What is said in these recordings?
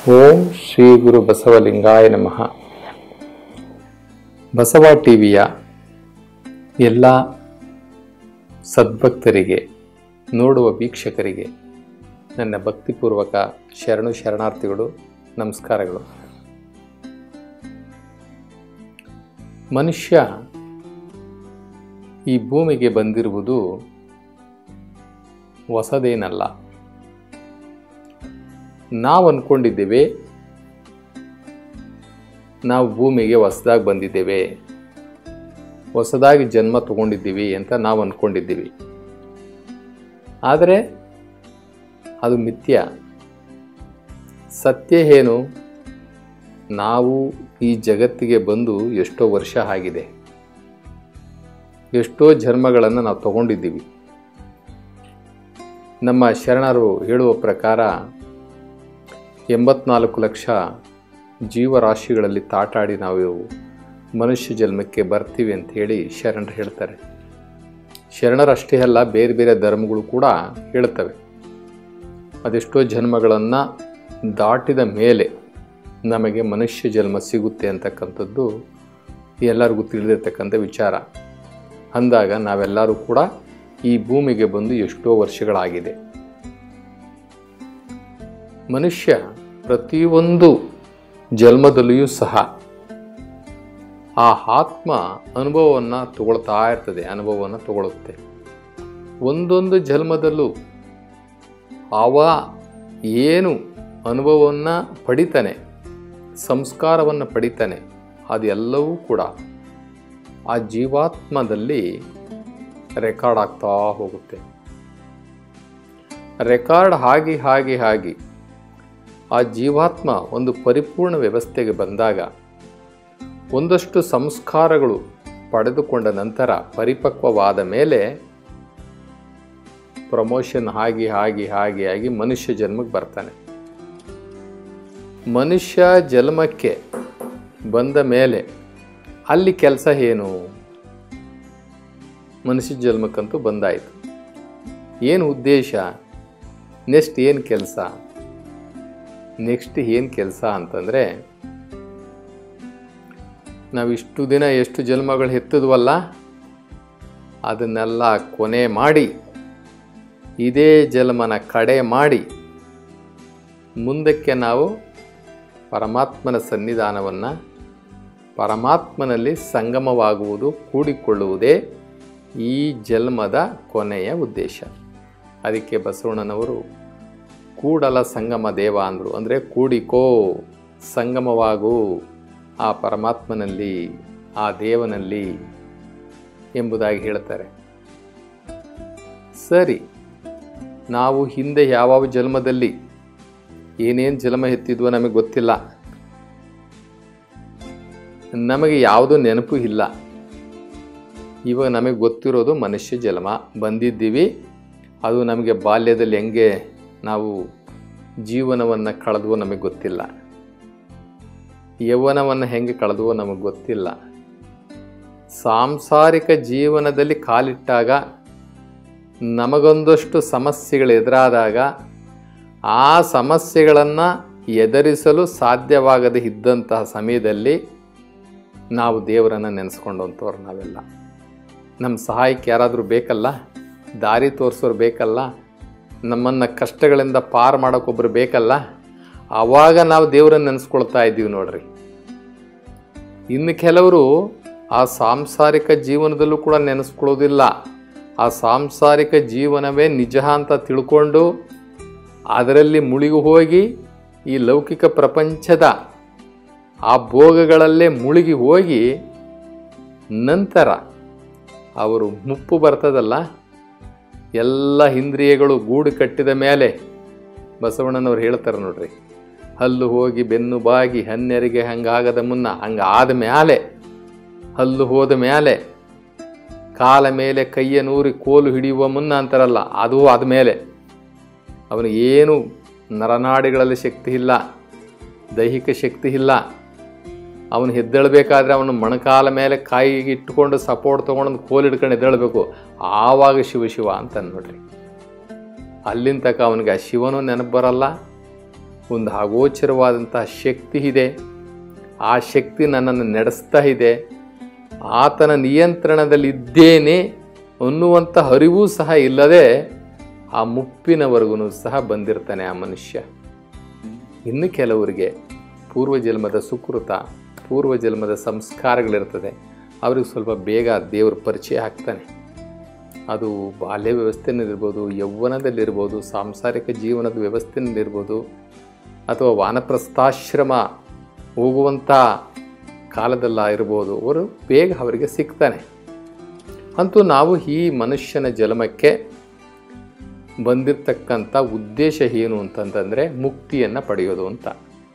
ಓಂ ಶ್ರೀ ಗುರು ಬಸವಲಿಂಗಾಯ ನಮಃ ಬಸವ ಟಿವಿಯ ಎಲ್ಲ ಸದ್ಭಕ್ತರಿಗೆ ನೋಡುವ ವೀಕ್ಷಕರಿಗೆ ನನ್ನ ಭಕ್ತಿಪೂರ್ವಕ ಶರಣು ಶರಣಾರ್ಥಿಗಳು ನಮಸ್ಕಾರಗಳು ಮನುಷ್ಯ ಈ ಭೂಮಿಗೆ ಬಂದಿರುವುದು ಹೊಸದೇನಲ್ಲ ನಾವು ಅಂದ್ಕೊಂಡಿದ್ದೇವೆ ನಾವು ಭೂಮಿಗೆ ಹೊಸದಾಗಿ ಬಂದಿದ್ದೇವೆ ಹೊಸದಾಗಿ ಜನ್ಮ ತಗೊಂಡಿದ್ದೀವಿ ಅಂತ ನಾವು ಅಂದ್ಕೊಂಡಿದ್ದೀವಿ ಆದರೆ ಅದು ಮಿಥ್ಯ ಸತ್ಯ ಏನು ನಾವು ಈ ಜಗತ್ತಿಗೆ ಬಂದು ಎಷ್ಟೋ ವರ್ಷ ಆಗಿದೆ ಎಷ್ಟೋ ಜನ್ಮಗಳನ್ನು ನಾವು ತಗೊಂಡಿದ್ದೀವಿ ನಮ್ಮ ಶರಣರು ಹೇಳುವ ಪ್ರಕಾರ ಎಂಬತ್ನಾಲ್ಕು ಲಕ್ಷ ಜೀವರಾಶಿಗಳಲ್ಲಿ ತಾಟಾಡಿ ನಾವು ಮನುಷ್ಯ ಜನ್ಮಕ್ಕೆ ಬರ್ತೀವಿ ಅಂತ ಹೇಳಿ ಶರಣರು ಹೇಳ್ತಾರೆ ಶರಣರಷ್ಟೇ ಅಲ್ಲ ಬೇರೆ ಬೇರೆ ಧರ್ಮಗಳು ಕೂಡ ಹೇಳ್ತವೆ ಅದೆಷ್ಟೋ ಜನ್ಮಗಳನ್ನು ದಾಟಿದ ಮೇಲೆ ನಮಗೆ ಮನುಷ್ಯ ಜನ್ಮ ಸಿಗುತ್ತೆ ಅಂತಕ್ಕಂಥದ್ದು ಎಲ್ಲರಿಗೂ ತಿಳಿದಿರ್ತಕ್ಕಂಥ ವಿಚಾರ ಅಂದಾಗ ನಾವೆಲ್ಲರೂ ಕೂಡ ಈ ಭೂಮಿಗೆ ಬಂದು ಎಷ್ಟೋ ವರ್ಷಗಳಾಗಿದೆ ಮನುಷ್ಯ ಪ್ರತಿಯೊಂದು ಜನ್ಮದಲ್ಲಿಯೂ ಸಹ ಆ ಆತ್ಮ ಅನುಭವವನ್ನು ತಗೊಳ್ತಾ ಇರ್ತದೆ ಅನುಭವವನ್ನು ತಗೊಳುತ್ತೆ ಒಂದೊಂದು ಜನ್ಮದಲ್ಲೂ ಅವ ಏನು ಅನುಭವವನ್ನು ಪಡಿತಾನೆ ಸಂಸ್ಕಾರವನ್ನು ಪಡಿತಾನೆ ಅದೆಲ್ಲವೂ ಕೂಡ ಆ ಜೀವಾತ್ಮದಲ್ಲಿ ರೆಕಾರ್ಡ್ ಆಗ್ತಾ ಹೋಗುತ್ತೆ ರೆಕಾರ್ಡ್ ಆಗಿ ಆಗಿ ಆಗಿ ಆ ಜೀವಾತ್ಮ ಒಂದು ಪರಿಪೂರ್ಣ ವ್ಯವಸ್ಥೆಗೆ ಬಂದಾಗ ಒಂದಷ್ಟು ಸಂಸ್ಕಾರಗಳು ಪಡೆದುಕೊಂಡ ನಂತರ ಪರಿಪಕ್ವವಾದ ಮೇಲೆ ಪ್ರಮೋಷನ್ ಆಗಿ ಆಗಿ ಆಗಿ ಆಗಿ ಮನುಷ್ಯ ಜನ್ಮಕ್ಕೆ ಬರ್ತಾನೆ ಮನುಷ್ಯ ಜನ್ಮಕ್ಕೆ ಬಂದ ಮೇಲೆ ಅಲ್ಲಿ ಕೆಲಸ ಏನು ಮನುಷ್ಯ ಜನ್ಮಕ್ಕಂತೂ ಬಂದಾಯಿತು ಏನು ಉದ್ದೇಶ ನೆಕ್ಸ್ಟ್ ಏನು ಕೆಲಸ ನೆಕ್ಸ್ಟ್ ಏನು ಕೆಲಸ ಅಂತಂದರೆ ನಾವು ಇಷ್ಟು ದಿನ ಎಷ್ಟು ಜನ್ಮಗಳು ಎತ್ತಿದ್ವಲ್ಲ ಅದನ್ನೆಲ್ಲ ಕೊನೆ ಮಾಡಿ ಇದೇ ಜನ್ಮನ ಕಡೆ ಮಾಡಿ ಮುಂದಕ್ಕೆ ನಾವು ಪರಮಾತ್ಮನ ಸನ್ನಿಧಾನವನ್ನು ಪರಮಾತ್ಮನಲ್ಲಿ ಸಂಗಮವಾಗುವುದು ಕೂಡಿಕೊಳ್ಳುವುದೇ ಈ ಜನ್ಮದ ಕೊನೆಯ ಉದ್ದೇಶ ಅದಕ್ಕೆ ಬಸವಣ್ಣನವರು ಕೂಡಲ ಸಂಗಮ ದೇವ ಅಂದರು ಅಂದರೆ ಕೂಡಿಕೋ ಸಂಗಮವಾಗು ಆ ಪರಮಾತ್ಮನಲ್ಲಿ ಆ ದೇವನಲ್ಲಿ ಎಂಬುದಾಗಿ ಹೇಳ್ತಾರೆ ಸರಿ ನಾವು ಹಿಂದೆ ಯಾವ ಜನ್ಮದಲ್ಲಿ ಏನೇನು ಜನ್ಮ ಎತ್ತಿದ್ವೋ ನಮಗೆ ಗೊತ್ತಿಲ್ಲ ನಮಗೆ ಯಾವುದೂ ನೆನಪು ಇಲ್ಲ ಇವಾಗ ನಮಗೆ ಗೊತ್ತಿರೋದು ಮನುಷ್ಯ ಜನ್ಮ ಬಂದಿದ್ದೀವಿ ಅದು ನಮಗೆ ಬಾಲ್ಯದಲ್ಲಿ ಹೆಂಗೆ ನಾವು ಜೀವನವನ್ನು ಕಳೆದ್ವೋ ನಮಗೆ ಗೊತ್ತಿಲ್ಲ ಯೌವನವನ್ನು ಹೆಂಗೆ ಕಳೆದ್ವೋ ನಮಗೆ ಗೊತ್ತಿಲ್ಲ ಸಾಂಸಾರಿಕ ಜೀವನದಲ್ಲಿ ಕಾಲಿಟ್ಟಾಗ ನಮಗೊಂದಷ್ಟು ಸಮಸ್ಯೆಗಳು ಎದುರಾದಾಗ ಆ ಸಮಸ್ಯೆಗಳನ್ನು ಎದುರಿಸಲು ಸಾಧ್ಯವಾಗದೇ ಇದ್ದಂತಹ ಸಮಯದಲ್ಲಿ ನಾವು ದೇವರನ್ನು ನೆನೆಸ್ಕೊಂಡಂಥವ್ರು ನಾವೆಲ್ಲ ನಮ್ಮ ಸಹಾಯಕ್ಕೆ ಯಾರಾದರೂ ಬೇಕಲ್ಲ ದಾರಿ ತೋರಿಸೋರು ಬೇಕಲ್ಲ ನಮ್ಮನ್ನು ಕಷ್ಟಗಳಿಂದ ಪಾರು ಮಾಡೋಕ್ಕೊಬ್ರು ಬೇಕಲ್ಲ ಆವಾಗ ನಾವು ದೇವರನ್ನು ನೆನೆಸ್ಕೊಳ್ತಾ ಇದ್ದೀವಿ ನೋಡ್ರಿ ಇನ್ನು ಕೆಲವರು ಆ ಸಾಂಸಾರಿಕ ಜೀವನದಲ್ಲೂ ಕೂಡ ನೆನೆಸ್ಕೊಳ್ಳೋದಿಲ್ಲ ಆ ಸಾಂಸಾರಿಕ ಜೀವನವೇ ನಿಜ ಅಂತ ತಿಳ್ಕೊಂಡು ಅದರಲ್ಲಿ ಮುಳುಗಿ ಹೋಗಿ ಈ ಲೌಕಿಕ ಪ್ರಪಂಚದ ಆ ಭೋಗಗಳಲ್ಲೇ ಮುಳುಗಿ ಹೋಗಿ ನಂತರ ಅವರು ಮುಪ್ಪು ಬರ್ತದಲ್ಲ ಎಲ್ಲ ಇಂದ್ರಿಯಗಳು ಗೂಡು ಕಟ್ಟಿದ ಮೇಲೆ ಬಸವಣ್ಣನವ್ರು ಹೇಳ್ತಾರೆ ನೋಡ್ರಿ ಹಲ್ಲು ಹೋಗಿ ಬೆನ್ನು ಬಾಗಿ ಹನ್ನೆರಿಗೆ ಹಂಗಾಗದ ಮುನ್ನ ಹಂಗೆ ಆದ ಮೇಲೆ ಹಲ್ಲು ಹೋದ ಮೇಲೆ ಕಾಲ ಮೇಲೆ ಕೈಯ ನೂರಿ ಕೋಲು ಹಿಡಿಯುವ ಮುನ್ನ ಅಂತಾರಲ್ಲ ಅದು ಆದಮೇಲೆ ಅವನು ಏನು ನರನಾಡಿಗಳಲ್ಲಿ ಶಕ್ತಿ ಇಲ್ಲ ದೈಹಿಕ ಶಕ್ತಿ ಇಲ್ಲ ಅವನು ಎದ್ದೇಳಬೇಕಾದ್ರೆ ಅವನು ಮೊಣಕಾಲ ಮೇಲೆ ಕಾಯಿಗೆ ಇಟ್ಕೊಂಡು ಸಪೋರ್ಟ್ ತೊಗೊಂಡು ಕೋಲ್ ಹಿಡ್ಕೊಂಡು ಎದ್ದೇಳಬೇಕು ಆವಾಗ ಶಿವ ಶಿವ ಅಂತ ನೋಡ್ರಿ ಅಲ್ಲಿನ ತನಕ ಅವನಿಗೆ ಆ ಶಿವನೂ ನೆನಪು ಬರಲ್ಲ ಒಂದು ಅಗೋಚರವಾದಂತಹ ಶಕ್ತಿ ಇದೆ ಆ ಶಕ್ತಿ ನನ್ನನ್ನು ನಡೆಸ್ತಾ ಇದೆ ಆತನ ನಿಯಂತ್ರಣದಲ್ಲಿದ್ದೇನೆ ಅನ್ನುವಂಥ ಅರಿವೂ ಸಹ ಇಲ್ಲದೆ ಆ ಮುಪ್ಪಿನವರೆಗೂ ಸಹ ಬಂದಿರ್ತಾನೆ ಆ ಮನುಷ್ಯ ಇನ್ನು ಕೆಲವರಿಗೆ ಪೂರ್ವಜನ್ಮದ ಸುಕೃತ ಪೂರ್ವಜನ್ಮದ ಸಂಸ್ಕಾರಗಳಿರ್ತದೆ ಅವ್ರಿಗೆ ಸ್ವಲ್ಪ ಬೇಗ ದೇವ್ರ ಪರಿಚಯ ಆಗ್ತಾನೆ ಅದು ಬಾಲ್ಯ ವ್ಯವಸ್ಥೆನಲ್ಲಿರ್ಬೋದು ಯೌವನದಲ್ಲಿರ್ಬೋದು ಸಾಂಸಾರಿಕ ಜೀವನದ ವ್ಯವಸ್ಥೆನಲ್ಲಿರ್ಬೋದು ಅಥವಾ ವಾನಪ್ರಸ್ಥಾಶ್ರಮ ಹೋಗುವಂಥ ಕಾಲದಲ್ಲ ಇರ್ಬೋದು ಅವರು ಬೇಗ ಅವರಿಗೆ ಸಿಗ್ತಾನೆ ಅಂತೂ ನಾವು ಈ ಮನುಷ್ಯನ ಜನ್ಮಕ್ಕೆ ಬಂದಿರತಕ್ಕಂಥ ಉದ್ದೇಶ ಏನು ಅಂತಂತಂದರೆ ಮುಕ್ತಿಯನ್ನು ಪಡೆಯೋದು ಅಂತ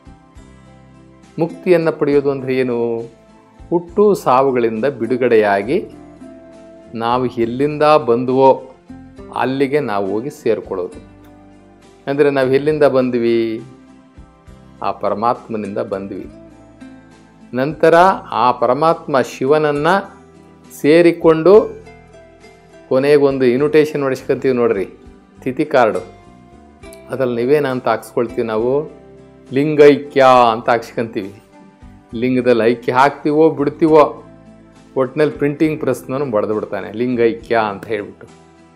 ಮುಕ್ತಿಯನ್ನು ಪಡೆಯೋದು ಅಂದರೆ ಏನು ಹುಟ್ಟು ಸಾವುಗಳಿಂದ ಬಿಡುಗಡೆಯಾಗಿ ನಾವು ಎಲ್ಲಿಂದ ಬಂದುವೋ ಅಲ್ಲಿಗೆ ನಾವು ಹೋಗಿ ಸೇರಿಕೊಳ್ಳೋದು ಅಂದರೆ ನಾವು ಎಲ್ಲಿಂದ ಬಂದ್ವಿ ಆ ಪರಮಾತ್ಮನಿಂದ ಬಂದ್ವಿ ನಂತರ ಆ ಪರಮಾತ್ಮ ಶಿವನನ್ನು ಸೇರಿಕೊಂಡು ಕೊನೆಗೊಂದು ಇನ್ವಿಟೇಷನ್ ಹೊಡಿಸ್ಕೊಂತೀವಿ ನೋಡ್ರಿ ತಿಥಿ ಕಾರ್ಡು ಅದ್ರಲ್ಲಿ ನೀವೇನ ಅಂತ ಹಾಕ್ಸ್ಕೊಳ್ತೀವಿ ನಾವು ಲಿಂಗೈಕ್ಯ ಅಂತ ಹಾಕ್ಸ್ಕೊಂತೀವಿ ಲಿಂಗದಲ್ಲಿ ಐಕ್ಯ ಹಾಕ್ತೀವೋ ಬಿಡ್ತೀವೋ ಒಟ್ಟಿನಲ್ಲಿ ಪ್ರಿಂಟಿಂಗ್ ಪ್ರೆಸ್ನೂ ಬಡ್ದು ಬಿಡ್ತಾನೆ ಲಿಂಗೈಕ್ಯ ಅಂತ ಹೇಳ್ಬಿಟ್ಟು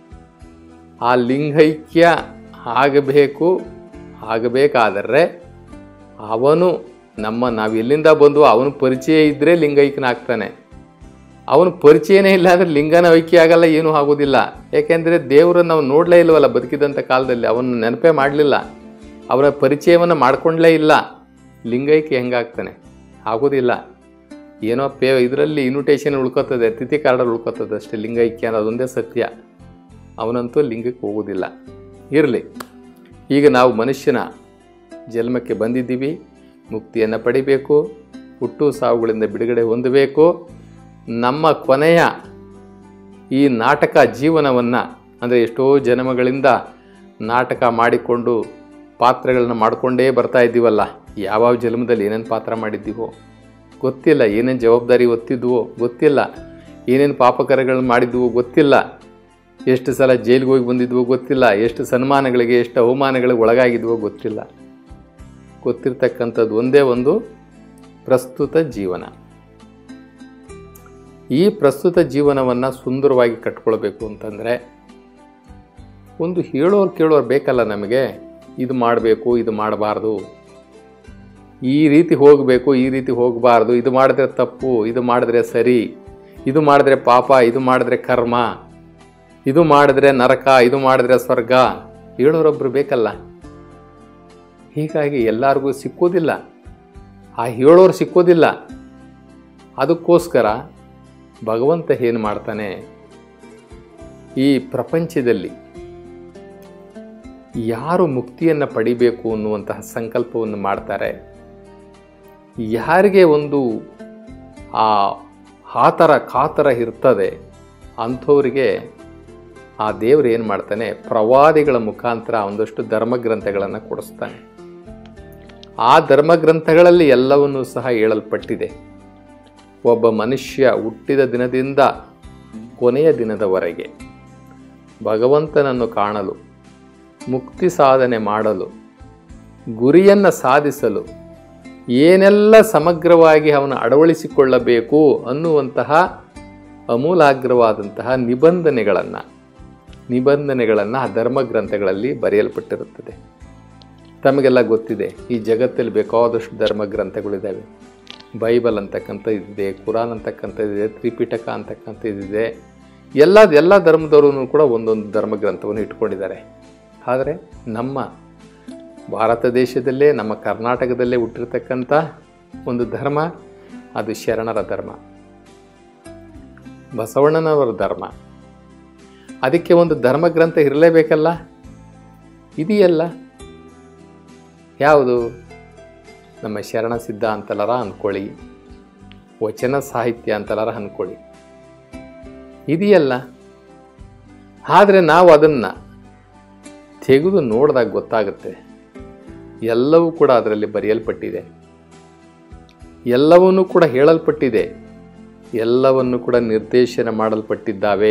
ಆ ಲಿಂಗೈಕ್ಯ ಆಗಬೇಕು ಆಗಬೇಕಾದರೆ ಅವನು ನಮ್ಮ ನಾವು ಎಲ್ಲಿಂದ ಬಂದು ಅವನ ಪರಿಚಯ ಇದ್ದರೆ ಲಿಂಗೈಕ್ಯನಾಗ್ತಾನೆ ಅವನ ಪರಿಚಯನೇ ಇಲ್ಲ ಅಂದರೆ ಲಿಂಗನ ಐಕ್ಯ ಆಗಲ್ಲ ಏನೂ ಆಗೋದಿಲ್ಲ ಯಾಕೆಂದರೆ ದೇವರನ್ನು ನಾವು ನೋಡಲೇ ಇಲ್ವಲ್ಲ ಬದುಕಿದಂಥ ಕಾಲದಲ್ಲಿ ಅವನ ನೆನಪೇ ಮಾಡಲಿಲ್ಲ ಅವರ ಪರಿಚಯವನ್ನು ಮಾಡ್ಕೊಂಡ್ಲೇ ಇಲ್ಲ ಲಿಂಗೈಕ್ಯ ಹೆಂಗಾಗ್ತಾನೆ ಆಗೋದಿಲ್ಲ ಏನೋ ಪೇ ಇದರಲ್ಲಿ ಇನ್ವಿಟೇಷನ್ ಉಳ್ಕೋತದೆ ತಿಥಿ ಕಾರ್ಡಲ್ಲಿ ಉಳ್ಕೋತದೆ ಅಷ್ಟೇ ಲಿಂಗೈಕ್ಯ ಅನ್ನೋದು ಅದೊಂದೇ ಸತ್ಯ ಅವನಂತೂ ಲಿಂಗಕ್ಕೆ ಹೋಗೋದಿಲ್ಲ ಇರಲಿ ಈಗ ನಾವು ಮನುಷ್ಯನ ಜನ್ಮಕ್ಕೆ ಬಂದಿದ್ದೀವಿ ಮುಕ್ತಿಯನ್ನು ಪಡಿಬೇಕು ಹುಟ್ಟು ಸಾವುಗಳಿಂದ ಬಿಡುಗಡೆ ಹೊಂದಬೇಕು ನಮ್ಮ ಕೊನೆಯ ಈ ನಾಟಕ ಜೀವನವನ್ನು ಅಂದರೆ ಎಷ್ಟೋ ಜನ್ಮಗಳಿಂದ ನಾಟಕ ಮಾಡಿಕೊಂಡು ಪಾತ್ರಗಳನ್ನ ಮಾಡಿಕೊಂಡೇ ಬರ್ತಾ ಇದ್ದೀವಲ್ಲ ಯಾವ್ಯಾವ ಜನ್ಮದಲ್ಲಿ ಏನೇನು ಪಾತ್ರ ಮಾಡಿದ್ದೀವೋ ಗೊತ್ತಿಲ್ಲ ಏನೇನು ಜವಾಬ್ದಾರಿ ಒತ್ತಿದ್ವೋ ಗೊತ್ತಿಲ್ಲ ಏನೇನು ಪಾಪಕರಗಳನ್ನ ಮಾಡಿದ್ವೋ ಗೊತ್ತಿಲ್ಲ ಎಷ್ಟು ಸಲ ಜೈಲಿಗೆ ಹೋಗಿ ಬಂದಿದ್ವೋ ಗೊತ್ತಿಲ್ಲ ಎಷ್ಟು ಸನ್ಮಾನಗಳಿಗೆ ಎಷ್ಟು ಅವಮಾನಗಳಿಗೆ ಒಳಗಾಗಿದ್ವೋ ಗೊತ್ತಿಲ್ಲ ಗೊತ್ತಿರ್ತಕ್ಕಂಥದ್ದು ಒಂದೇ ಒಂದು ಪ್ರಸ್ತುತ ಜೀವನ ಈ ಪ್ರಸ್ತುತ ಜೀವನವನ್ನು ಸುಂದರವಾಗಿ ಕಟ್ಕೊಳ್ಬೇಕು ಅಂತಂದರೆ ಒಂದು ಹೇಳೋರು ಕೇಳೋರು ಬೇಕಲ್ಲ ನಮಗೆ ಇದು ಮಾಡಬೇಕು ಇದು ಮಾಡಬಾರ್ದು ಈ ರೀತಿ ಹೋಗಬೇಕು ಈ ರೀತಿ ಹೋಗಬಾರ್ದು ಇದು ಮಾಡಿದ್ರೆ ತಪ್ಪು ಇದು ಮಾಡಿದ್ರೆ ಸರಿ ಇದು ಮಾಡಿದ್ರೆ ಪಾಪ ಇದು ಮಾಡಿದ್ರೆ ಕರ್ಮ ಇದು ಮಾಡಿದ್ರೆ ನರಕ ಇದು ಮಾಡಿದ್ರೆ ಸ್ವರ್ಗ ಹೇಳೋರೊಬ್ಬರು ಬೇಕಲ್ಲ ಹೀಗಾಗಿ ಎಲ್ಲರಿಗೂ ಸಿಕ್ಕೋದಿಲ್ಲ ಆ ಹೇಳೋರು ಸಿಕ್ಕೋದಿಲ್ಲ ಅದಕ್ಕೋಸ್ಕರ ಭಗವಂತ ಏನು ಮಾಡ್ತಾನೆ ಈ ಪ್ರಪಂಚದಲ್ಲಿ ಯಾರು ಮುಕ್ತಿಯನ್ನು ಪಡಿಬೇಕು ಅನ್ನುವಂತಹ ಸಂಕಲ್ಪವನ್ನು ಮಾಡ್ತಾರೆ ಯಾರಿಗೆ ಒಂದು ಆ ಆತರ ಕಾತರ ಇರ್ತದೆ ಅಂಥವರಿಗೆ ಆ ದೇವರು ಏನು ಮಾಡ್ತಾನೆ ಪ್ರವಾದಿಗಳ ಮುಖಾಂತರ ಒಂದಷ್ಟು ಧರ್ಮಗ್ರಂಥಗಳನ್ನು ಕೊಡಿಸ್ತಾನೆ ಆ ಧರ್ಮಗ್ರಂಥಗಳಲ್ಲಿ ಎಲ್ಲವನ್ನೂ ಸಹ ಹೇಳಲ್ಪಟ್ಟಿದೆ ಒಬ್ಬ ಮನುಷ್ಯ ಹುಟ್ಟಿದ ದಿನದಿಂದ ಕೊನೆಯ ದಿನದವರೆಗೆ ಭಗವಂತನನ್ನು ಕಾಣಲು ಮುಕ್ತಿ ಸಾಧನೆ ಮಾಡಲು ಗುರಿಯನ್ನು ಸಾಧಿಸಲು ಏನೆಲ್ಲ ಸಮಗ್ರವಾಗಿ ಅವನು ಅಳವಡಿಸಿಕೊಳ್ಳಬೇಕು ಅನ್ನುವಂತಹ ಅಮೂಲಾಗ್ರವಾದಂತಹ ನಿಬಂಧನೆಗಳನ್ನು ನಿಬಂಧನೆಗಳನ್ನು ಆ ಧರ್ಮಗ್ರಂಥಗಳಲ್ಲಿ ಬರೆಯಲ್ಪಟ್ಟಿರುತ್ತದೆ ತಮಗೆಲ್ಲ ಗೊತ್ತಿದೆ ಈ ಜಗತ್ತಲ್ಲಿ ಬೇಕಾದಷ್ಟು ಧರ್ಮಗ್ರಂಥಗಳಿದ್ದಾವೆ ಬೈಬಲ್ ಅಂತಕ್ಕಂಥ ಇದಿದೆ ಕುರಾನ್ ಅಂತಕ್ಕಂಥದ್ದಿದೆ ತ್ರಿಪಿಟಕ ಅಂತಕ್ಕಂಥದ್ದಿದೆ ಎಲ್ಲ ಎಲ್ಲ ಧರ್ಮದವರು ಕೂಡ ಒಂದೊಂದು ಧರ್ಮಗ್ರಂಥವನ್ನು ಇಟ್ಕೊಂಡಿದ್ದಾರೆ ಆದರೆ ನಮ್ಮ ಭಾರತ ದೇಶದಲ್ಲೇ ನಮ್ಮ ಕರ್ನಾಟಕದಲ್ಲೇ ಹುಟ್ಟಿರ್ತಕ್ಕಂಥ ಒಂದು ಧರ್ಮ ಅದು ಶರಣರ ಧರ್ಮ ಬಸವಣ್ಣನವರ ಧರ್ಮ ಅದಕ್ಕೆ ಒಂದು ಧರ್ಮಗ್ರಂಥ ಇರಲೇಬೇಕಲ್ಲ ಇದೆಯಲ್ಲ ಯಾವುದು ನಮ್ಮ ಶರಣ ಸಿದ್ಧ ಅಂತಲಾರ ಅಂದ್ಕೊಳ್ಳಿ ವಚನ ಸಾಹಿತ್ಯ ಅಂತಲಾರ ಅಂದ್ಕೊಳ್ಳಿ ಇದೆಯಲ್ಲ ಆದರೆ ನಾವು ಅದನ್ನು ತೆಗೆದು ನೋಡಿದಾಗ ಗೊತ್ತಾಗುತ್ತೆ ಎಲ್ಲವೂ ಕೂಡ ಅದರಲ್ಲಿ ಬರೆಯಲ್ಪಟ್ಟಿದೆ ಎಲ್ಲವನ್ನೂ ಕೂಡ ಹೇಳಲ್ಪಟ್ಟಿದೆ ಎಲ್ಲವನ್ನು ಕೂಡ ನಿರ್ದೇಶನ ಮಾಡಲ್ಪಟ್ಟಿದ್ದಾವೆ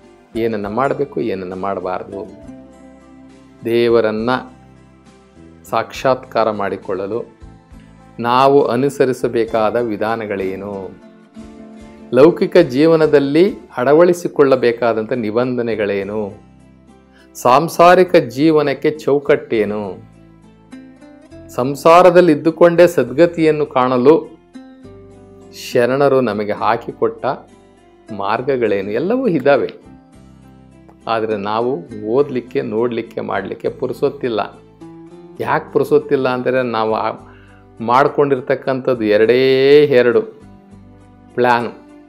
ಏನನ್ನು ಮಾಡಬೇಕು ಏನನ್ನು ಮಾಡಬಾರ್ದು ದೇವರನ್ನು ಸಾಕ್ಷಾತ್ಕಾರ ಮಾಡಿಕೊಳ್ಳಲು ನಾವು ಅನುಸರಿಸಬೇಕಾದ ವಿಧಾನಗಳೇನು ಲೌಕಿಕ ಜೀವನದಲ್ಲಿ ಅಳವಡಿಸಿಕೊಳ್ಳಬೇಕಾದಂಥ ನಿಬಂಧನೆಗಳೇನು ಸಾಂಸಾರಿಕ ಜೀವನಕ್ಕೆ ಚೌಕಟ್ಟೇನು ಸಂಸಾರದಲ್ಲಿ ಇದ್ದುಕೊಂಡೇ ಸದ್ಗತಿಯನ್ನು ಕಾಣಲು ಶರಣರು ನಮಗೆ ಹಾಕಿಕೊಟ್ಟ ಮಾರ್ಗಗಳೇನು ಎಲ್ಲವೂ ಇದ್ದಾವೆ ಆದರೆ ನಾವು ಓದಲಿಕ್ಕೆ ನೋಡಲಿಕ್ಕೆ ಮಾಡಲಿಕ್ಕೆ ಪುರುಸೊತ್ತಿಲ್ಲ ಯಾಕೆ ಪುರುಸೊತ್ತಿಲ್ಲ ಅಂದರೆ ನಾವು ಆ- ಮಾಡ್ಕೊಂಡಿರ್ತಕ್ಕಂಥದ್ದು ಎರಡೇ ಎರಡು ಪ್ಲ್ಯಾನು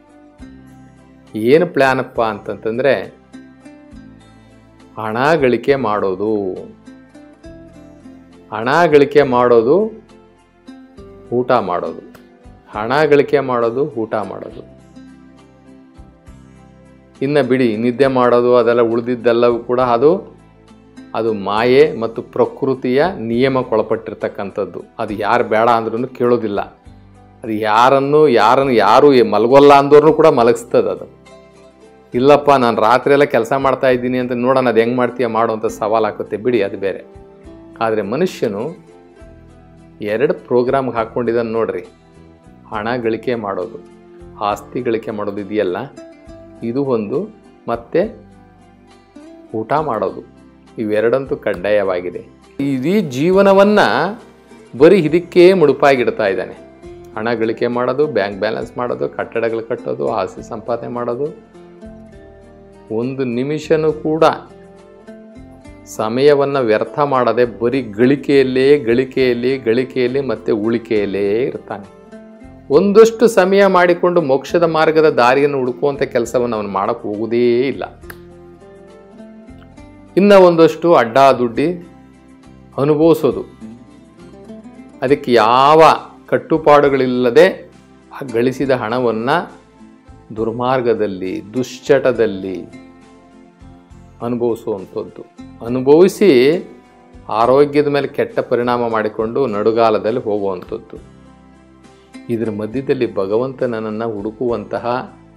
ಏನು ಪ್ಲ್ಯಾನಪ್ಪ ಅಂತಂತಂದರೆ ಹಣ ಗಳಿಕೆ ಮಾಡೋದು ಹಣ ಗಳಿಕೆ ಮಾಡೋದು ಊಟ ಮಾಡೋದು ಹಣ ಗಳಿಕೆ ಮಾಡೋದು ಊಟ ಮಾಡೋದು ಇನ್ನು ಬಿಡಿ ನಿದ್ದೆ ಮಾಡೋದು ಅದೆಲ್ಲ ಉಳಿದಿದ್ದೆಲ್ಲವೂ ಕೂಡ ಅದು ಅದು ಮಾಯೆ ಮತ್ತು ಪ್ರಕೃತಿಯ ನಿಯಮಕ್ಕೊಳಪಟ್ಟಿರ್ತಕ್ಕಂಥದ್ದು ಅದು ಯಾರು ಬೇಡ ಅಂದ್ರೂ ಕೇಳೋದಿಲ್ಲ ಅದು ಯಾರನ್ನು ಯಾರನ್ನು ಯಾರು ಮಲಗೋಲ್ಲ ಅಂದೋರ್ನು ಕೂಡ ಮಲಗಿಸ್ತದೆ ಅದು ಇಲ್ಲಪ್ಪ ನಾನು ರಾತ್ರಿ ಎಲ್ಲ ಕೆಲಸ ಮಾಡ್ತಾ ಇದ್ದೀನಿ ಅಂತ ನೋಡೋಣ ಅದು ಹೆಂಗೆ ಮಾಡ್ತೀಯ ಮಾಡು ಅಂತ ಸವಾಲು ಹಾಕುತ್ತೆ ಬಿಡಿ ಅದು ಬೇರೆ ಆದರೆ ಮನುಷ್ಯನು ಎರಡು ಪ್ರೋಗ್ರಾಮ್ಗೆ ಹಾಕ್ಕೊಂಡಿದ್ದಾನೆ ನೋಡ್ರಿ ಹಣ ಗಳಿಕೆ ಮಾಡೋದು ಆಸ್ತಿ ಗಳಿಕೆ ಮಾಡೋದು ಇದೆಯಲ್ಲ ಇದು ಒಂದು ಮತ್ತೆ ಊಟ ಮಾಡೋದು ಇವೆರಡಂತೂ ಕಡ್ಡಾಯವಾಗಿದೆ ಇಡೀ ಜೀವನವನ್ನು ಬರೀ ಇದಕ್ಕೆ ಮುಡುಪಾಗಿಡ್ತಾ ಇದ್ದಾನೆ ಹಣ ಗಳಿಕೆ ಮಾಡೋದು ಬ್ಯಾಂಕ್ ಬ್ಯಾಲೆನ್ಸ್ ಮಾಡೋದು ಕಟ್ಟಡಗಳು ಕಟ್ಟೋದು ಆಸ್ತಿ ಸಂಪಾದನೆ ಮಾಡೋದು ಒಂದು ನಿಮಿಷನೂ ಕೂಡ ಸಮಯವನ್ನು ವ್ಯರ್ಥ ಮಾಡದೆ ಬರೀ ಗಳಿಕೆಯಲ್ಲೇ ಗಳಿಕೆಯಲ್ಲಿ ಗಳಿಕೆಯಲ್ಲಿ ಮತ್ತು ಉಳಿಕೆಯಲ್ಲೇ ಇರ್ತಾನೆ ಒಂದಷ್ಟು ಸಮಯ ಮಾಡಿಕೊಂಡು ಮೋಕ್ಷದ ಮಾರ್ಗದ ದಾರಿಯನ್ನು ಹುಡುಕುವಂಥ ಕೆಲಸವನ್ನು ಅವನು ಮಾಡಕ್ಕೆ ಹೋಗುವುದೇ ಇಲ್ಲ ಇನ್ನು ಒಂದಷ್ಟು ಅಡ್ಡ ದುಡ್ಡಿ ಅನುಭವಿಸೋದು ಅದಕ್ಕೆ ಯಾವ ಕಟ್ಟುಪಾಡುಗಳಿಲ್ಲದೆ ಆ ಗಳಿಸಿದ ಹಣವನ್ನು ದುರ್ಮಾರ್ಗದಲ್ಲಿ ದುಶ್ಚಟದಲ್ಲಿ ಅನುಭವಿಸುವಂಥದ್ದು ಅನುಭವಿಸಿ ಆರೋಗ್ಯದ ಮೇಲೆ ಕೆಟ್ಟ ಪರಿಣಾಮ ಮಾಡಿಕೊಂಡು ನಡುಗಾಲದಲ್ಲಿ ಹೋಗುವಂಥದ್ದು ಇದರ ಮಧ್ಯದಲ್ಲಿ ಭಗವಂತನನ್ನು ಹುಡುಕುವಂತಹ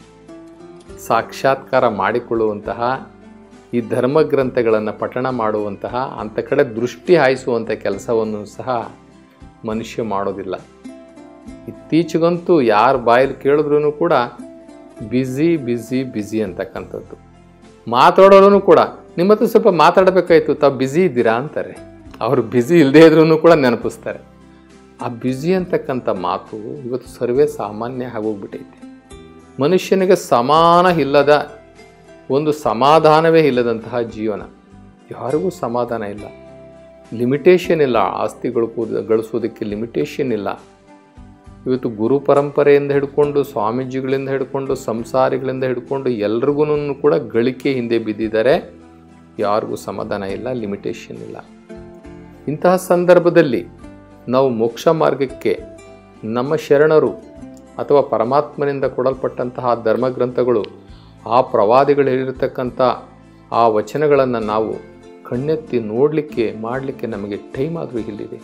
ಸಾಕ್ಷಾತ್ಕಾರ ಮಾಡಿಕೊಳ್ಳುವಂತಹ ಈ ಧರ್ಮಗ್ರಂಥಗಳನ್ನು ಪಠಣ ಮಾಡುವಂತಹ ಅಂಥ ಕಡೆ ದೃಷ್ಟಿ ಹಾಯಿಸುವಂಥ ಕೆಲಸವನ್ನು ಸಹ ಮನುಷ್ಯ ಮಾಡೋದಿಲ್ಲ ಇತ್ತೀಚೆಗಂತೂ ಯಾರ ಬಾಯಲ್ಲಿ ಕೇಳಿದ್ರೂ ಕೂಡ ಬ್ಯುಸಿ ಬ್ಯುಸಿ ಬ್ಯುಸಿ ಅಂತಕ್ಕಂಥದ್ದು ಮಾತಾಡೋರು ಕೂಡ ನಿಮ್ಮ ಹತ್ರ ಸ್ವಲ್ಪ ಮಾತಾಡಬೇಕಾಯ್ತು ತಾವು ಬ್ಯುಸಿ ಇದ್ದೀರಾ ಅಂತಾರೆ ಅವರು ಬ್ಯುಸಿ ಇಲ್ಲದೇ ಇದ್ರೂ ಕೂಡ ನೆನಪಿಸ್ತಾರೆ ಆ ಬ್ಯುಸಿ ಅಂತಕ್ಕಂಥ ಮಾತು ಇವತ್ತು ಸರ್ವೇ ಸಾಮಾನ್ಯ ಆಗೋಗ್ಬಿಟ್ಟೈತೆ ಮನುಷ್ಯನಿಗೆ ಸಮಾನ ಇಲ್ಲದ ಒಂದು ಸಮಾಧಾನವೇ ಇಲ್ಲದಂತಹ ಜೀವನ ಯಾರಿಗೂ ಸಮಾಧಾನ ಇಲ್ಲ ಲಿಮಿಟೇಷನ್ ಇಲ್ಲ ಆಸ್ತಿಗಳು ಕೂದ- ಗಳಿಸೋದಕ್ಕೆ ಲಿಮಿಟೇಷನ್ ಇಲ್ಲ ಇವತ್ತು ಗುರು ಪರಂಪರೆಯಿಂದ ಹಿಡ್ಕೊಂಡು ಸ್ವಾಮೀಜಿಗಳಿಂದ ಹಿಡ್ಕೊಂಡು ಸಂಸಾರಿಗಳಿಂದ ಹಿಡ್ಕೊಂಡು ಎಲ್ರಿಗೂ ಕೂಡ ಗಳಿಕೆ ಹಿಂದೆ ಬಿದ್ದಿದ್ದಾರೆ ಯಾರಿಗೂ ಸಮಾಧಾನ ಇಲ್ಲ ಲಿಮಿಟೇಷನ್ ಇಲ್ಲ ಇಂತಹ ಸಂದರ್ಭದಲ್ಲಿ ನಾವು ಮೋಕ್ಷ ಮಾರ್ಗಕ್ಕೆ ನಮ್ಮ ಶರಣರು ಅಥವಾ ಪರಮಾತ್ಮನಿಂದ ಕೊಡಲ್ಪಟ್ಟಂತಹ ಧರ್ಮಗ್ರಂಥಗಳು ಆ ಪ್ರವಾದಿಗಳು ಹೇಳಿರ್ತಕ್ಕಂಥ ಆ ವಚನಗಳನ್ನು ನಾವು ಕಣ್ಣೆತ್ತಿ ನೋಡಲಿಕ್ಕೆ ಮಾಡಲಿಕ್ಕೆ ನಮಗೆ ಟೈಮ್ ಆದರೂ ಇಲ್ಲಿದೆ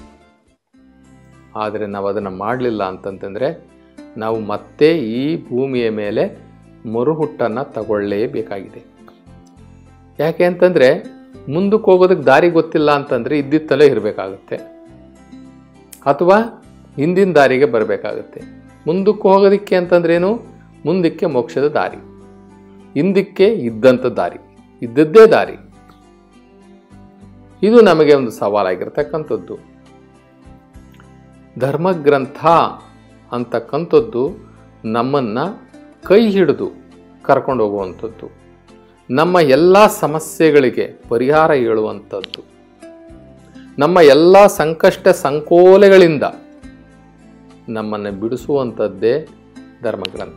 ಆದರೆ ನಾವು ಅದನ್ನು ಮಾಡಲಿಲ್ಲ ಅಂತಂತಂದರೆ ನಾವು ಮತ್ತೆ ಈ ಭೂಮಿಯ ಮೇಲೆ ಮರುಹುಟ್ಟನ್ನು ತಗೊಳ್ಳೇಬೇಕಾಗಿದೆ ಯಾಕೆ ಅಂತಂದರೆ ಮುಂದಕ್ಕೆ ಹೋಗೋದಕ್ಕೆ ದಾರಿ ಗೊತ್ತಿಲ್ಲ ಅಂತಂದರೆ ಇದ್ದಿತ್ತಲೇ ಇರಬೇಕಾಗುತ್ತೆ ಅಥವಾ ಹಿಂದಿನ ದಾರಿಗೆ ಬರಬೇಕಾಗುತ್ತೆ ಮುಂದಕ್ಕೆ ಹೋಗೋದಕ್ಕೆ ಅಂತಂದ್ರೇನು ಮುಂದಕ್ಕೆ ಮೋಕ್ಷದ ದಾರಿ ಹಿಂದಕ್ಕೆ ಇದ್ದಂಥ ದಾರಿ ಇದ್ದದ್ದೇ ದಾರಿ ಇದು ನಮಗೆ ಒಂದು ಸವಾಲಾಗಿರ್ತಕ್ಕಂಥದ್ದು ಧರ್ಮಗ್ರಂಥ ಅಂತಕ್ಕಂಥದ್ದು ನಮ್ಮನ್ನು ಕೈ ಹಿಡಿದು ಕರ್ಕೊಂಡು ಹೋಗುವಂಥದ್ದು ನಮ್ಮ ಎಲ್ಲ ಸಮಸ್ಯೆಗಳಿಗೆ ಪರಿಹಾರ ಹೇಳುವಂಥದ್ದು ನಮ್ಮ ಎಲ್ಲ ಸಂಕಷ್ಟ ಸಂಕೋಲೆಗಳಿಂದ ನಮ್ಮನ್ನು ಬಿಡಿಸುವಂಥದ್ದೇ ಧರ್ಮಗ್ರಂಥ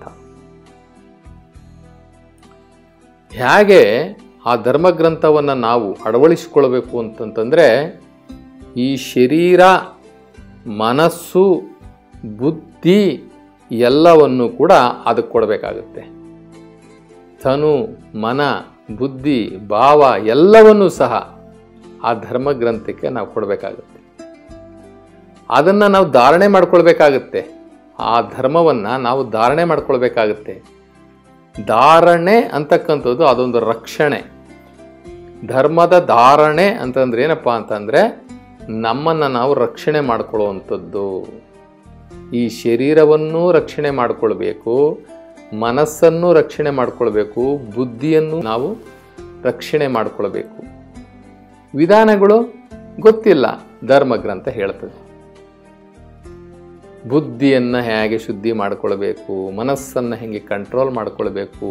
ಹೇಗೆ ಆ ಧರ್ಮಗ್ರಂಥವನ್ನು ನಾವು ಅಳವಡಿಸಿಕೊಳ್ಬೇಕು ಅಂತಂತಂದರೆ ಈ ಶರೀರ ಮನಸ್ಸು ಬುದ್ಧಿ ಎಲ್ಲವನ್ನು ಕೂಡ ಅದಕ್ಕೆ ಕೊಡಬೇಕಾಗುತ್ತೆ ತನು ಮನ ಬುದ್ಧಿ ಭಾವ ಎಲ್ಲವನ್ನೂ ಸಹ ಆ ಧರ್ಮಗ್ರಂಥಕ್ಕೆ ನಾವು ಕೊಡಬೇಕಾಗುತ್ತೆ ಅದನ್ನು ನಾವು ಧಾರಣೆ ಮಾಡ್ಕೊಳ್ಬೇಕಾಗುತ್ತೆ ಆ ಧರ್ಮವನ್ನು ನಾವು ಧಾರಣೆ ಮಾಡ್ಕೊಳ್ಬೇಕಾಗುತ್ತೆ ಧಾರಣೆ ಅಂತಕ್ಕಂಥದ್ದು ಅದೊಂದು ರಕ್ಷಣೆ ಧರ್ಮದ ಧಾರಣೆ ಅಂತಂದ್ರೆ ಏನಪ್ಪ ಅಂತಂದರೆ ನಮ್ಮನ್ನು ನಾವು ರಕ್ಷಣೆ ಮಾಡಿಕೊಳ್ಳುವಂಥದ್ದು ಈ ಶರೀರವನ್ನು ರಕ್ಷಣೆ ಮಾಡಿಕೊಳ್ಬೇಕು ಮನಸ್ಸನ್ನು ರಕ್ಷಣೆ ಮಾಡಿಕೊಳ್ಬೇಕು ಬುದ್ಧಿಯನ್ನು ನಾವು ರಕ್ಷಣೆ ಮಾಡಿಕೊಳ್ಬೇಕು ವಿಧಾನಗಳು ಗೊತ್ತಿಲ್ಲ ಧರ್ಮಗ್ರಂಥ ಹೇಳ್ತದೆ ಬುದ್ಧಿಯನ್ನು ಹೇಗೆ ಶುದ್ಧಿ ಮಾಡಿಕೊಳ್ಬೇಕು ಮನಸ್ಸನ್ನು ಹೆಂಗೆ ಕಂಟ್ರೋಲ್ ಮಾಡಿಕೊಳ್ಬೇಕು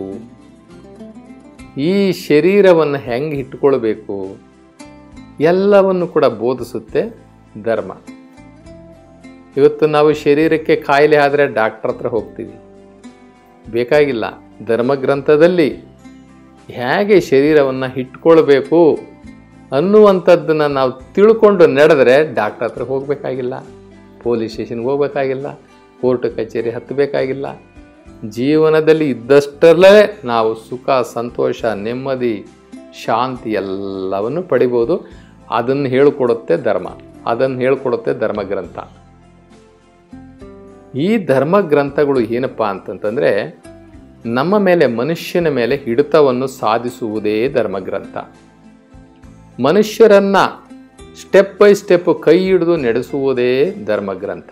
ಈ ಶರೀರವನ್ನು ಹೆಂಗೆ ಇಟ್ಕೊಳ್ಬೇಕು ಎಲ್ಲವನ್ನು ಕೂಡ ಬೋಧಿಸುತ್ತೆ ಧರ್ಮ ಇವತ್ತು ನಾವು ಶರೀರಕ್ಕೆ ಕಾಯಿಲೆ ಆದರೆ ಡಾಕ್ಟರ್ ಹತ್ರ ಹೋಗ್ತೀವಿ ಬೇಕಾಗಿಲ್ಲ ಧರ್ಮಗ್ರಂಥದಲ್ಲಿ ಹೇಗೆ ಶರೀರವನ್ನು ಇಟ್ಕೊಳ್ಬೇಕು ಅನ್ನುವಂಥದ್ದನ್ನು ನಾವು ತಿಳ್ಕೊಂಡು ನಡೆದರೆ ಡಾಕ್ಟರ್ ಹತ್ರ ಹೋಗಬೇಕಾಗಿಲ್ಲ ಪೊಲೀಸ್ ಸ್ಟೇಷನ್ಗೆ ಹೋಗಬೇಕಾಗಿಲ್ಲ ಕೋರ್ಟ್ ಕಚೇರಿ ಹತ್ತಬೇಕಾಗಿಲ್ಲ ಜೀವನದಲ್ಲಿ ಇದ್ದಷ್ಟರಲ್ಲೇ ನಾವು ಸುಖ ಸಂತೋಷ ನೆಮ್ಮದಿ ಶಾಂತಿ ಎಲ್ಲವನ್ನು ಪಡಿಬೋದು ಅದನ್ನು ಹೇಳಿಕೊಡುತ್ತೆ ಧರ್ಮ ಅದನ್ನು ಹೇಳಿಕೊಡುತ್ತೆ ಧರ್ಮಗ್ರಂಥ ಈ ಧರ್ಮಗ್ರಂಥಗಳು ಏನಪ್ಪ ಅಂತಂತಂದರೆ ನಮ್ಮ ಮೇಲೆ ಮನುಷ್ಯನ ಮೇಲೆ ಹಿಡಿತವನ್ನು ಸಾಧಿಸುವುದೇ ಧರ್ಮಗ್ರಂಥ ಮನುಷ್ಯರನ್ನ ಸ್ಟೆಪ್ ಬೈ ಸ್ಟೆಪ್ ಕೈ ಹಿಡಿದು ನಡೆಸುವುದೇ ಧರ್ಮಗ್ರಂಥ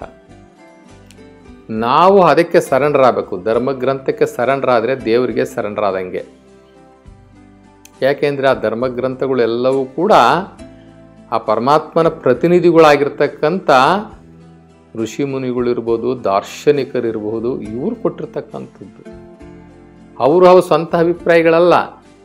ನಾವು ಅದಕ್ಕೆ ಸರೆಂಡರ್ ಆಗಬೇಕು ಧರ್ಮಗ್ರಂಥಕ್ಕೆ ಸರೆಂಡರ್ ಆದರೆ ದೇವರಿಗೆ ಸರೆಂಡರ್ ಆದಂಗೆ ಯಾಕೆಂದರೆ ಆ ಧರ್ಮಗ್ರಂಥಗಳು ಎಲ್ಲವೂ ಕೂಡ ಆ ಪರಮಾತ್ಮನ ಪ್ರತಿನಿಧಿಗಳಾಗಿರ್ತಕ್ಕಂಥ ಋಷಿ ಮುನಿಗಳಿರ್ಬೋದು ದಾರ್ಶನಿಕರಿರ್ಬೋದು ಇವರು ಕೊಟ್ಟಿರ್ತಕ್ಕಂಥದ್ದು ಅವರು ಅವು ಸ್ವಂತ ಅಭಿಪ್ರಾಯಗಳಲ್ಲ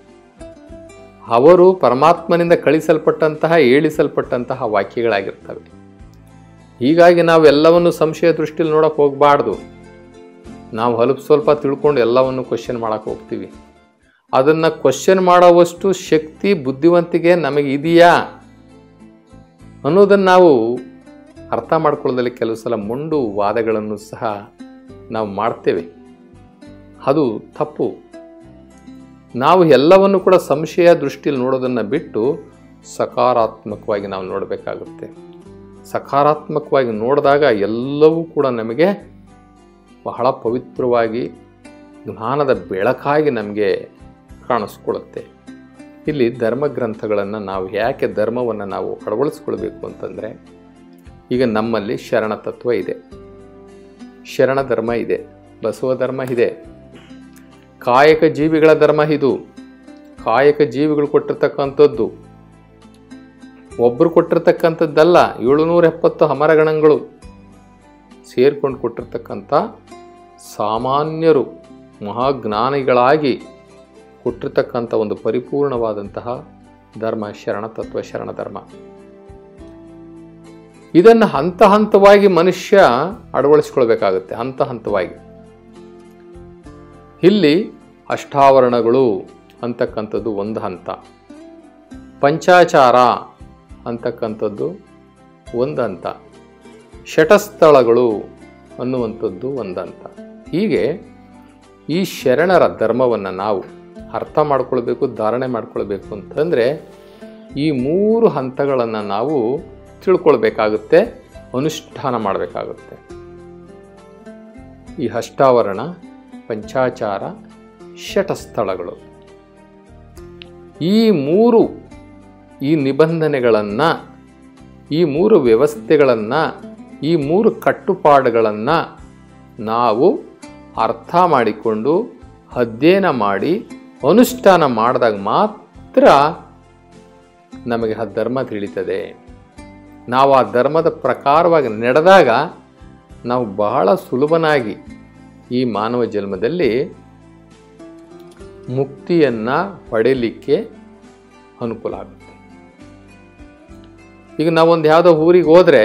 ಅವರು ಪರಮಾತ್ಮನಿಂದ ಕಳಿಸಲ್ಪಟ್ಟಂತಹ ಹೇಳಿಸಲ್ಪಟ್ಟಂತಹ ವಾಕ್ಯಗಳಾಗಿರ್ತವೆ ಹೀಗಾಗಿ ನಾವು ಎಲ್ಲವನ್ನು ಸಂಶಯ ದೃಷ್ಟಿಯಲ್ಲಿ ನೋಡಕ್ಕೆ ಹೋಗಬಾರ್ದು ನಾವು ಸ್ವಲ್ಪ ಸ್ವಲ್ಪ ತಿಳ್ಕೊಂಡು ಎಲ್ಲವನ್ನು ಕ್ವಶನ್ ಮಾಡಕ್ಕೆ ಹೋಗ್ತೀವಿ ಅದನ್ನು ಕ್ವಶನ್ ಮಾಡೋವಷ್ಟು ಶಕ್ತಿ ಬುದ್ಧಿವಂತಿಕೆ ನಮಗೆ ಇದೆಯಾ ಅನ್ನೋದನ್ನು ನಾವು ಅರ್ಥ ಮಾಡ್ಕೊಳ್ಳೋದ್ರಲ್ಲಿ ಕೆಲವು ಸಲ ಮೊಂಡು ವಾದಗಳನ್ನು ಸಹ ನಾವು ಮಾಡ್ತೇವೆ ಅದು ತಪ್ಪು ನಾವು ಎಲ್ಲವನ್ನು ಕೂಡ ಸಂಶಯ ದೃಷ್ಟಿಯಲ್ಲಿ ನೋಡೋದನ್ನು ಬಿಟ್ಟು ಸಕಾರಾತ್ಮಕವಾಗಿ ನಾವು ನೋಡಬೇಕಾಗುತ್ತೆ ಸಕಾರಾತ್ಮಕವಾಗಿ ನೋಡಿದಾಗ ಎಲ್ಲವೂ ಕೂಡ ನಮಗೆ ಬಹಳ ಪವಿತ್ರವಾಗಿ ಜ್ಞಾನದ ಬೆಳಕಾಗಿ ನಮಗೆ ಕಾಣಿಸ್ಕೊಳ್ಳುತ್ತೆ ಇಲ್ಲಿ ಧರ್ಮಗ್ರಂಥಗಳನ್ನು ನಾವು ಯಾಕೆ ಧರ್ಮವನ್ನು ನಾವು ಅಳವಡಿಸ್ಕೊಳ್ಬೇಕು ಅಂತಂದರೆ ಈಗ ನಮ್ಮಲ್ಲಿ ಶರಣ ತತ್ವ ಇದೆ ಶರಣ ಧರ್ಮ ಇದೆ ಬಸವ ಧರ್ಮ ಇದೆ ಕಾಯಕ ಜೀವಿಗಳ ಧರ್ಮ ಇದು ಕಾಯಕ ಜೀವಿಗಳು ಕೊಟ್ಟಿರ್ತಕ್ಕಂಥದ್ದು ಒಬ್ಬರು ಕೊಟ್ಟಿರ್ತಕ್ಕಂಥದ್ದಲ್ಲ ಏಳುನೂರ ಎಪ್ಪತ್ತು ಅಮರಗಣಗಳು ಸೇರ್ಕೊಂಡು ಕೊಟ್ಟಿರ್ತಕ್ಕಂಥ ಸಾಮಾನ್ಯರು ಮಹಾಜ್ಞಾನಿಗಳಾಗಿ ಕೊಟ್ಟಿರ್ತಕ್ಕಂಥ ಒಂದು ಪರಿಪೂರ್ಣವಾದಂತಹ ಧರ್ಮ ಶರಣ ತತ್ವ ಶರಣ ಧರ್ಮ ಇದನ್ನು ಹಂತ ಹಂತವಾಗಿ ಮನುಷ್ಯ ಅಳವಡಿಸ್ಕೊಳ್ಬೇಕಾಗುತ್ತೆ ಹಂತ ಹಂತವಾಗಿ ಇಲ್ಲಿ ಅಷ್ಟಾವರಣಗಳು ಅಂತಕ್ಕಂಥದ್ದು ಒಂದು ಹಂತ ಪಂಚಾಚಾರ ಅಂತಕ್ಕಂಥದ್ದು ಒಂದು ಹಂತ ಶಟಸ್ಥಳಗಳು ಅನ್ನುವಂಥದ್ದು ಒಂದು ಹಂತ ಹೀಗೆ ಈ ಶರಣರ ಧರ್ಮವನ್ನು ನಾವು ಅರ್ಥ ಮಾಡ್ಕೊಳ್ಬೇಕು ಧಾರಣೆ ಮಾಡ್ಕೊಳ್ಬೇಕು ಅಂತಂದರೆ ಈ ಮೂರು ಹಂತಗಳನ್ನು ನಾವು ತಿಳ್ಕೊಳ್ಬೇಕಾಗುತ್ತೆ ಅನುಷ್ಠಾನ ಮಾಡಬೇಕಾಗುತ್ತೆ ಈ ಅಷ್ಟಾವರಣ ಪಂಚಾಚಾರ ಶಟಸ್ಥಳಗಳು ಈ ಮೂರು ಈ ನಿಬಂಧನೆಗಳನ್ನು ಈ ಮೂರು ವ್ಯವಸ್ಥೆಗಳನ್ನು ಈ ಮೂರು ಕಟ್ಟುಪಾಡುಗಳನ್ನು ನಾವು ಅರ್ಥ ಮಾಡಿಕೊಂಡು ಅಧ್ಯಯನ ಮಾಡಿ ಅನುಷ್ಠಾನ ಮಾಡಿದಾಗ ಮಾತ್ರ ನಮಗೆ ಆ ಧರ್ಮ ತಿಳಿತದೆ ನಾವು ಆ ಧರ್ಮದ ಪ್ರಕಾರವಾಗಿ ನಡೆದಾಗ ನಾವು ಬಹಳ ಸುಲಭನಾಗಿ ಈ ಮಾನವ ಜನ್ಮದಲ್ಲಿ ಮುಕ್ತಿಯನ್ನು ಪಡೆಯಲಿಕ್ಕೆ ಅನುಕೂಲ ಆಗುತ್ತೆ ಈಗ ನಾವೊಂದು ಯಾವುದೋ ಊರಿಗೆ ಹೋದರೆ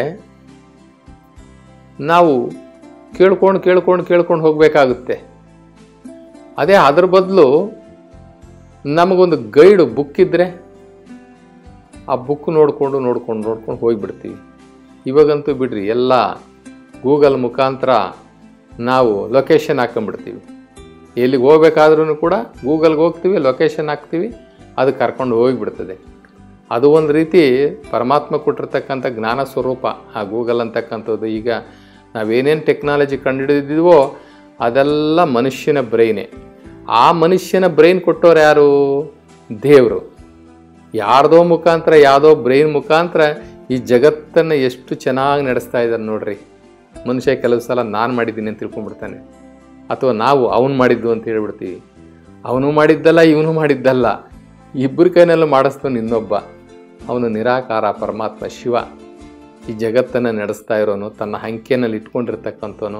ನಾವು ಕೇಳ್ಕೊಂಡು ಕೇಳ್ಕೊಂಡು ಕೇಳ್ಕೊಂಡು ಹೋಗಬೇಕಾಗುತ್ತೆ ಅದೇ ಅದ್ರ ಬದಲು ನಮಗೊಂದು ಗೈಡು ಬುಕ್ ಇದ್ದರೆ ಆ ಬುಕ್ ನೋಡಿಕೊಂಡು ನೋಡ್ಕೊಂಡು ನೋಡ್ಕೊಂಡು ಹೋಗಿಬಿಡ್ತೀವಿ ಇವಾಗಂತೂ ಬಿಡ್ರಿ ಎಲ್ಲ ಗೂಗಲ್ ಮುಖಾಂತರ ನಾವು ಲೊಕೇಶನ್ ಹಾಕೊಂಡ್ಬಿಡ್ತೀವಿ ಎಲ್ಲಿಗೆ ಹೋಗ್ಬೇಕಾದ್ರೂ ಕೂಡ ಗೂಗಲ್ಗೆ ಹೋಗ್ತೀವಿ ಲೊಕೇಶನ್ ಹಾಕ್ತೀವಿ ಅದು ಕರ್ಕೊಂಡು ಹೋಗಿಬಿಡ್ತದೆ ಅದು ಒಂದು ರೀತಿ ಪರಮಾತ್ಮ ಕೊಟ್ಟಿರ್ತಕ್ಕಂಥ ಜ್ಞಾನ ಸ್ವರೂಪ ಆ ಗೂಗಲ್ ಅಂತಕ್ಕಂಥದ್ದು ಈಗ ನಾವೇನೇನು ಟೆಕ್ನಾಲಜಿ ಕಂಡುಹಿಡಿದಿದ್ವೋ ಅದೆಲ್ಲ ಮನುಷ್ಯನ ಬ್ರೈನೇ ಆ ಮನುಷ್ಯನ ಬ್ರೈನ್ ಕೊಟ್ಟವ್ರು ಯಾರು ದೇವರು ಯಾರ್ದೋ ಮುಖಾಂತರ ಯಾವುದೋ ಬ್ರೈನ್ ಮುಖಾಂತರ ಈ ಜಗತ್ತನ್ನು ಎಷ್ಟು ಚೆನ್ನಾಗಿ ನಡೆಸ್ತಾ ಇದ್ದಾರೆ ನೋಡ್ರಿ ಮನುಷ್ಯ ಕೆಲವು ಸಲ ನಾನು ಮಾಡಿದ್ದೀನಿ ಅಂತ ತಿಳ್ಕೊಂಡ್ಬಿಡ್ತಾನೆ ಅಥವಾ ನಾವು ಅವನು ಮಾಡಿದ್ದು ಅಂತ ಹೇಳ್ಬಿಡ್ತೀವಿ ಅವನು ಮಾಡಿದ್ದಲ್ಲ ಇವನು ಮಾಡಿದ್ದಲ್ಲ ಇಬ್ಬರ ಕೈನಲ್ಲೂ ಮಾಡಿಸ್ತಾನೆ ಇನ್ನೊಬ್ಬ ಅವನು ನಿರಾಕಾರ ಪರಮಾತ್ಮ ಶಿವ ಈ ಜಗತ್ತನ್ನು ನಡೆಸ್ತಾ ಇರೋನು ತನ್ನ ಹಂಕೆನಲ್ಲಿ ಇಟ್ಕೊಂಡಿರ್ತಕ್ಕಂಥವನು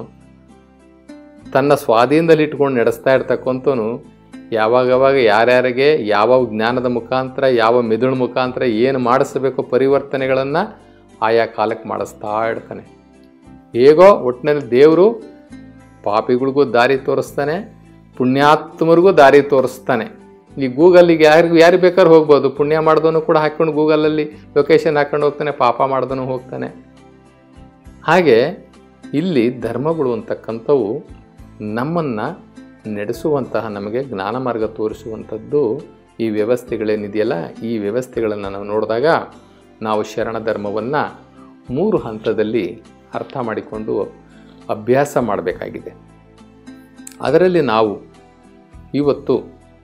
ತನ್ನ ಸ್ವಾಧೀನದಲ್ಲಿ ಇಟ್ಕೊಂಡು ನಡೆಸ್ತಾ ಇರ್ತಕ್ಕಂಥವನು ಯಾವಾಗವಾಗ ಯಾರ್ಯಾರಿಗೆ ಯಾವ ಜ್ಞಾನದ ಮುಖಾಂತರ ಯಾವ ಮೆದುಳು ಮುಖಾಂತರ ಏನು ಮಾಡಿಸಬೇಕು ಪರಿವರ್ತನೆಗಳನ್ನು ಆಯಾ ಕಾಲಕ್ಕೆ ಮಾಡಿಸ್ತಾ ಇರ್ತಾನೆ ಹೇಗೋ ಒಟ್ಟಿನಲ್ಲಿ ದೇವರು ಪಾಪಿಗಳಿಗೂ ದಾರಿ ತೋರಿಸ್ತಾನೆ ಪುಣ್ಯಾತ್ಮರಿಗೂ ದಾರಿ ತೋರಿಸ್ತಾನೆ ಈ ಗೂಗಲ್ಲಿಗೆ ಯಾರಿಗೂ ಯಾರು ಬೇಕಾದ್ರೂ ಹೋಗ್ಬೋದು ಪುಣ್ಯ ಮಾಡಿದವನು ಕೂಡ ಹಾಕ್ಕೊಂಡು ಗೂಗಲಲ್ಲಿ ಲೊಕೇಶನ್ ಹಾಕ್ಕೊಂಡು ಹೋಗ್ತಾನೆ ಪಾಪ ಮಾಡಿದವನು ಹೋಗ್ತಾನೆ ಹಾಗೆ ಇಲ್ಲಿ ಧರ್ಮಗಳು ಅಂತಕ್ಕಂಥವು ನಮ್ಮನ್ನು ನಡೆಸುವಂತಹ ನಮಗೆ ಜ್ಞಾನ ಮಾರ್ಗ ತೋರಿಸುವಂಥದ್ದು ಈ ವ್ಯವಸ್ಥೆಗಳೇನಿದೆಯಲ್ಲ ಈ ವ್ಯವಸ್ಥೆಗಳನ್ನು ನಾವು ನೋಡಿದಾಗ ನಾವು ಶರಣ ಧರ್ಮವನ್ನು ಮೂರು ಹಂತದಲ್ಲಿ ಅರ್ಥ ಮಾಡಿಕೊಂಡು ಅಭ್ಯಾಸ ಮಾಡಬೇಕಾಗಿದೆ ಅದರಲ್ಲಿ ನಾವು ಇವತ್ತು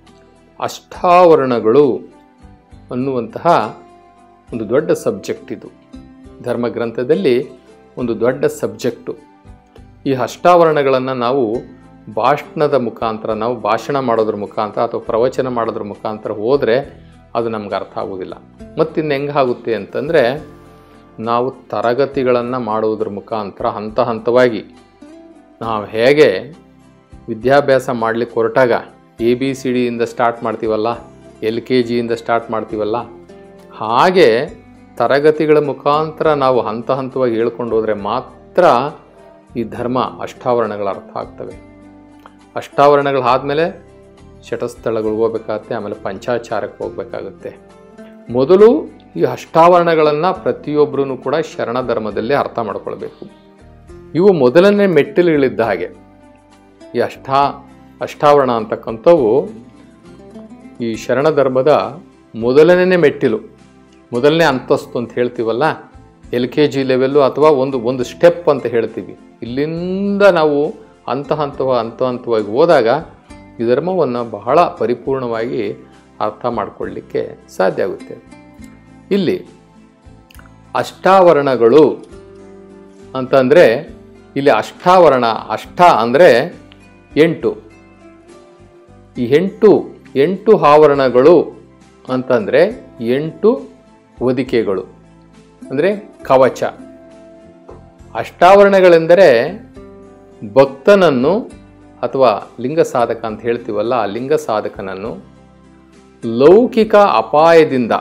ಅಷ್ಟಾವರಣಗಳು ಅನ್ನುವಂತಹ ಒಂದು ದೊಡ್ಡ ಸಬ್ಜೆಕ್ಟ್ ಇದು ಧರ್ಮ ಗ್ರಂಥದಲ್ಲಿ ಒಂದು ದೊಡ್ಡ ಸಬ್ಜೆಕ್ಟು ಈ ಅಷ್ಟಾವರಣಗಳನ್ನು ನಾವು ಭಾಷಣದ ಮುಖಾಂತರ ನಾವು ಭಾಷಣ ಮಾಡೋದ್ರ ಮುಖಾಂತರ ಅಥವಾ ಪ್ರವಚನ ಮಾಡೋದ್ರ ಮುಖಾಂತರ ಹೋದರೆ ಅದು ನಮ್ಗೆ ಅರ್ಥ ಆಗೋದಿಲ್ಲ ಮತ್ತಿನ್ನು ಹೆಂಗೆ ಆಗುತ್ತೆ ಅಂತಂದರೆ ನಾವು ತರಗತಿಗಳನ್ನು ಮಾಡುವುದ್ರ ಮುಖಾಂತರ ಹಂತ ಹಂತವಾಗಿ ನಾವು ಹೇಗೆ ವಿದ್ಯಾಭ್ಯಾಸ ಮಾಡಲಿಕ್ಕೆ ಹೊರಟಾಗ ಎ ಬಿ ಸಿ ಡಿಯಿಂದ ಸ್ಟಾರ್ಟ್ ಮಾಡ್ತೀವಲ್ಲ ಎಲ್ ಕೆ ಜಿಯಿಂದ ಸ್ಟಾರ್ಟ್ ಮಾಡ್ತೀವಲ್ಲ ಹಾಗೆ ತರಗತಿಗಳ ಮುಖಾಂತರ ನಾವು ಹಂತ ಹಂತವಾಗಿ ಹೇಳ್ಕೊಂಡು ಹೋದರೆ ಮಾತ್ರ ಈ ಧರ್ಮ ಅಷ್ಟಾವರಣಗಳ ಅರ್ಥ ಆಗ್ತವೆ ಅಷ್ಟಾವರಣಗಳು ಆದಮೇಲೆ ಶಟಸ್ಥಳಗಳಿಗೆ ಹೋಗ್ಬೇಕಾಗತ್ತೆ ಆಮೇಲೆ ಪಂಚಾಚಾರಕ್ಕೆ ಹೋಗಬೇಕಾಗುತ್ತೆ ಮೊದಲು ಈ ಅಷ್ಟಾವರಣಗಳನ್ನು ಪ್ರತಿಯೊಬ್ಬರೂ ಕೂಡ ಶರಣ ಧರ್ಮದಲ್ಲಿ ಅರ್ಥ ಮಾಡ್ಕೊಳ್ಬೇಕು ಇವು ಮೊದಲನೇ ಮೆಟ್ಟಿಲುಗಳಿದ್ದ ಹಾಗೆ ಈ ಅಷ್ಟಾ ಅಷ್ಟಾವರಣ ಅಂತಕ್ಕಂಥವು ಈ ಶರಣ ಧರ್ಮದ ಮೊದಲನೇ ಮೆಟ್ಟಿಲು ಮೊದಲನೇ ಅಂತಸ್ತು ಅಂತ ಹೇಳ್ತೀವಲ್ಲ ಎಲ್ ಕೆ ಜಿ ಲೆವೆಲ್ಲು ಅಥವಾ ಒಂದು ಒಂದು ಸ್ಟೆಪ್ ಅಂತ ಹೇಳ್ತೀವಿ ಇಲ್ಲಿಂದ ನಾವು ಹಂತ ಹಂತವ ಹಂತ ಹಂತವಾಗಿ ಹೋದಾಗ ಈ ಧರ್ಮವನ್ನು ಬಹಳ ಪರಿಪೂರ್ಣವಾಗಿ ಅರ್ಥ ಮಾಡಿಕೊಳ್ಳಿಕ್ಕೆ ಸಾಧ್ಯ ಆಗುತ್ತೆ ಇಲ್ಲಿ ಅಷ್ಟಾವರಣಗಳು ಅಂತಂದರೆ ಇಲ್ಲಿ ಅಷ್ಟಾವರಣ ಅಷ್ಟ ಅಂದರೆ ಎಂಟು ಈ ಎಂಟು ಎಂಟು ಆವರಣಗಳು ಅಂತಂದರೆ ಎಂಟು ಹೊದಿಕೆಗಳು ಅಂದರೆ ಕವಚ ಅಷ್ಟಾವರಣಗಳೆಂದರೆ ಭಕ್ತನನ್ನು ಅಥವಾ ಲಿಂಗ ಸಾಧಕ ಅಂತ ಹೇಳ್ತೀವಲ್ಲ ಆ ಲಿಂಗ ಸಾಧಕನನ್ನು ಲೌಕಿಕ ಅಪಾಯದಿಂದ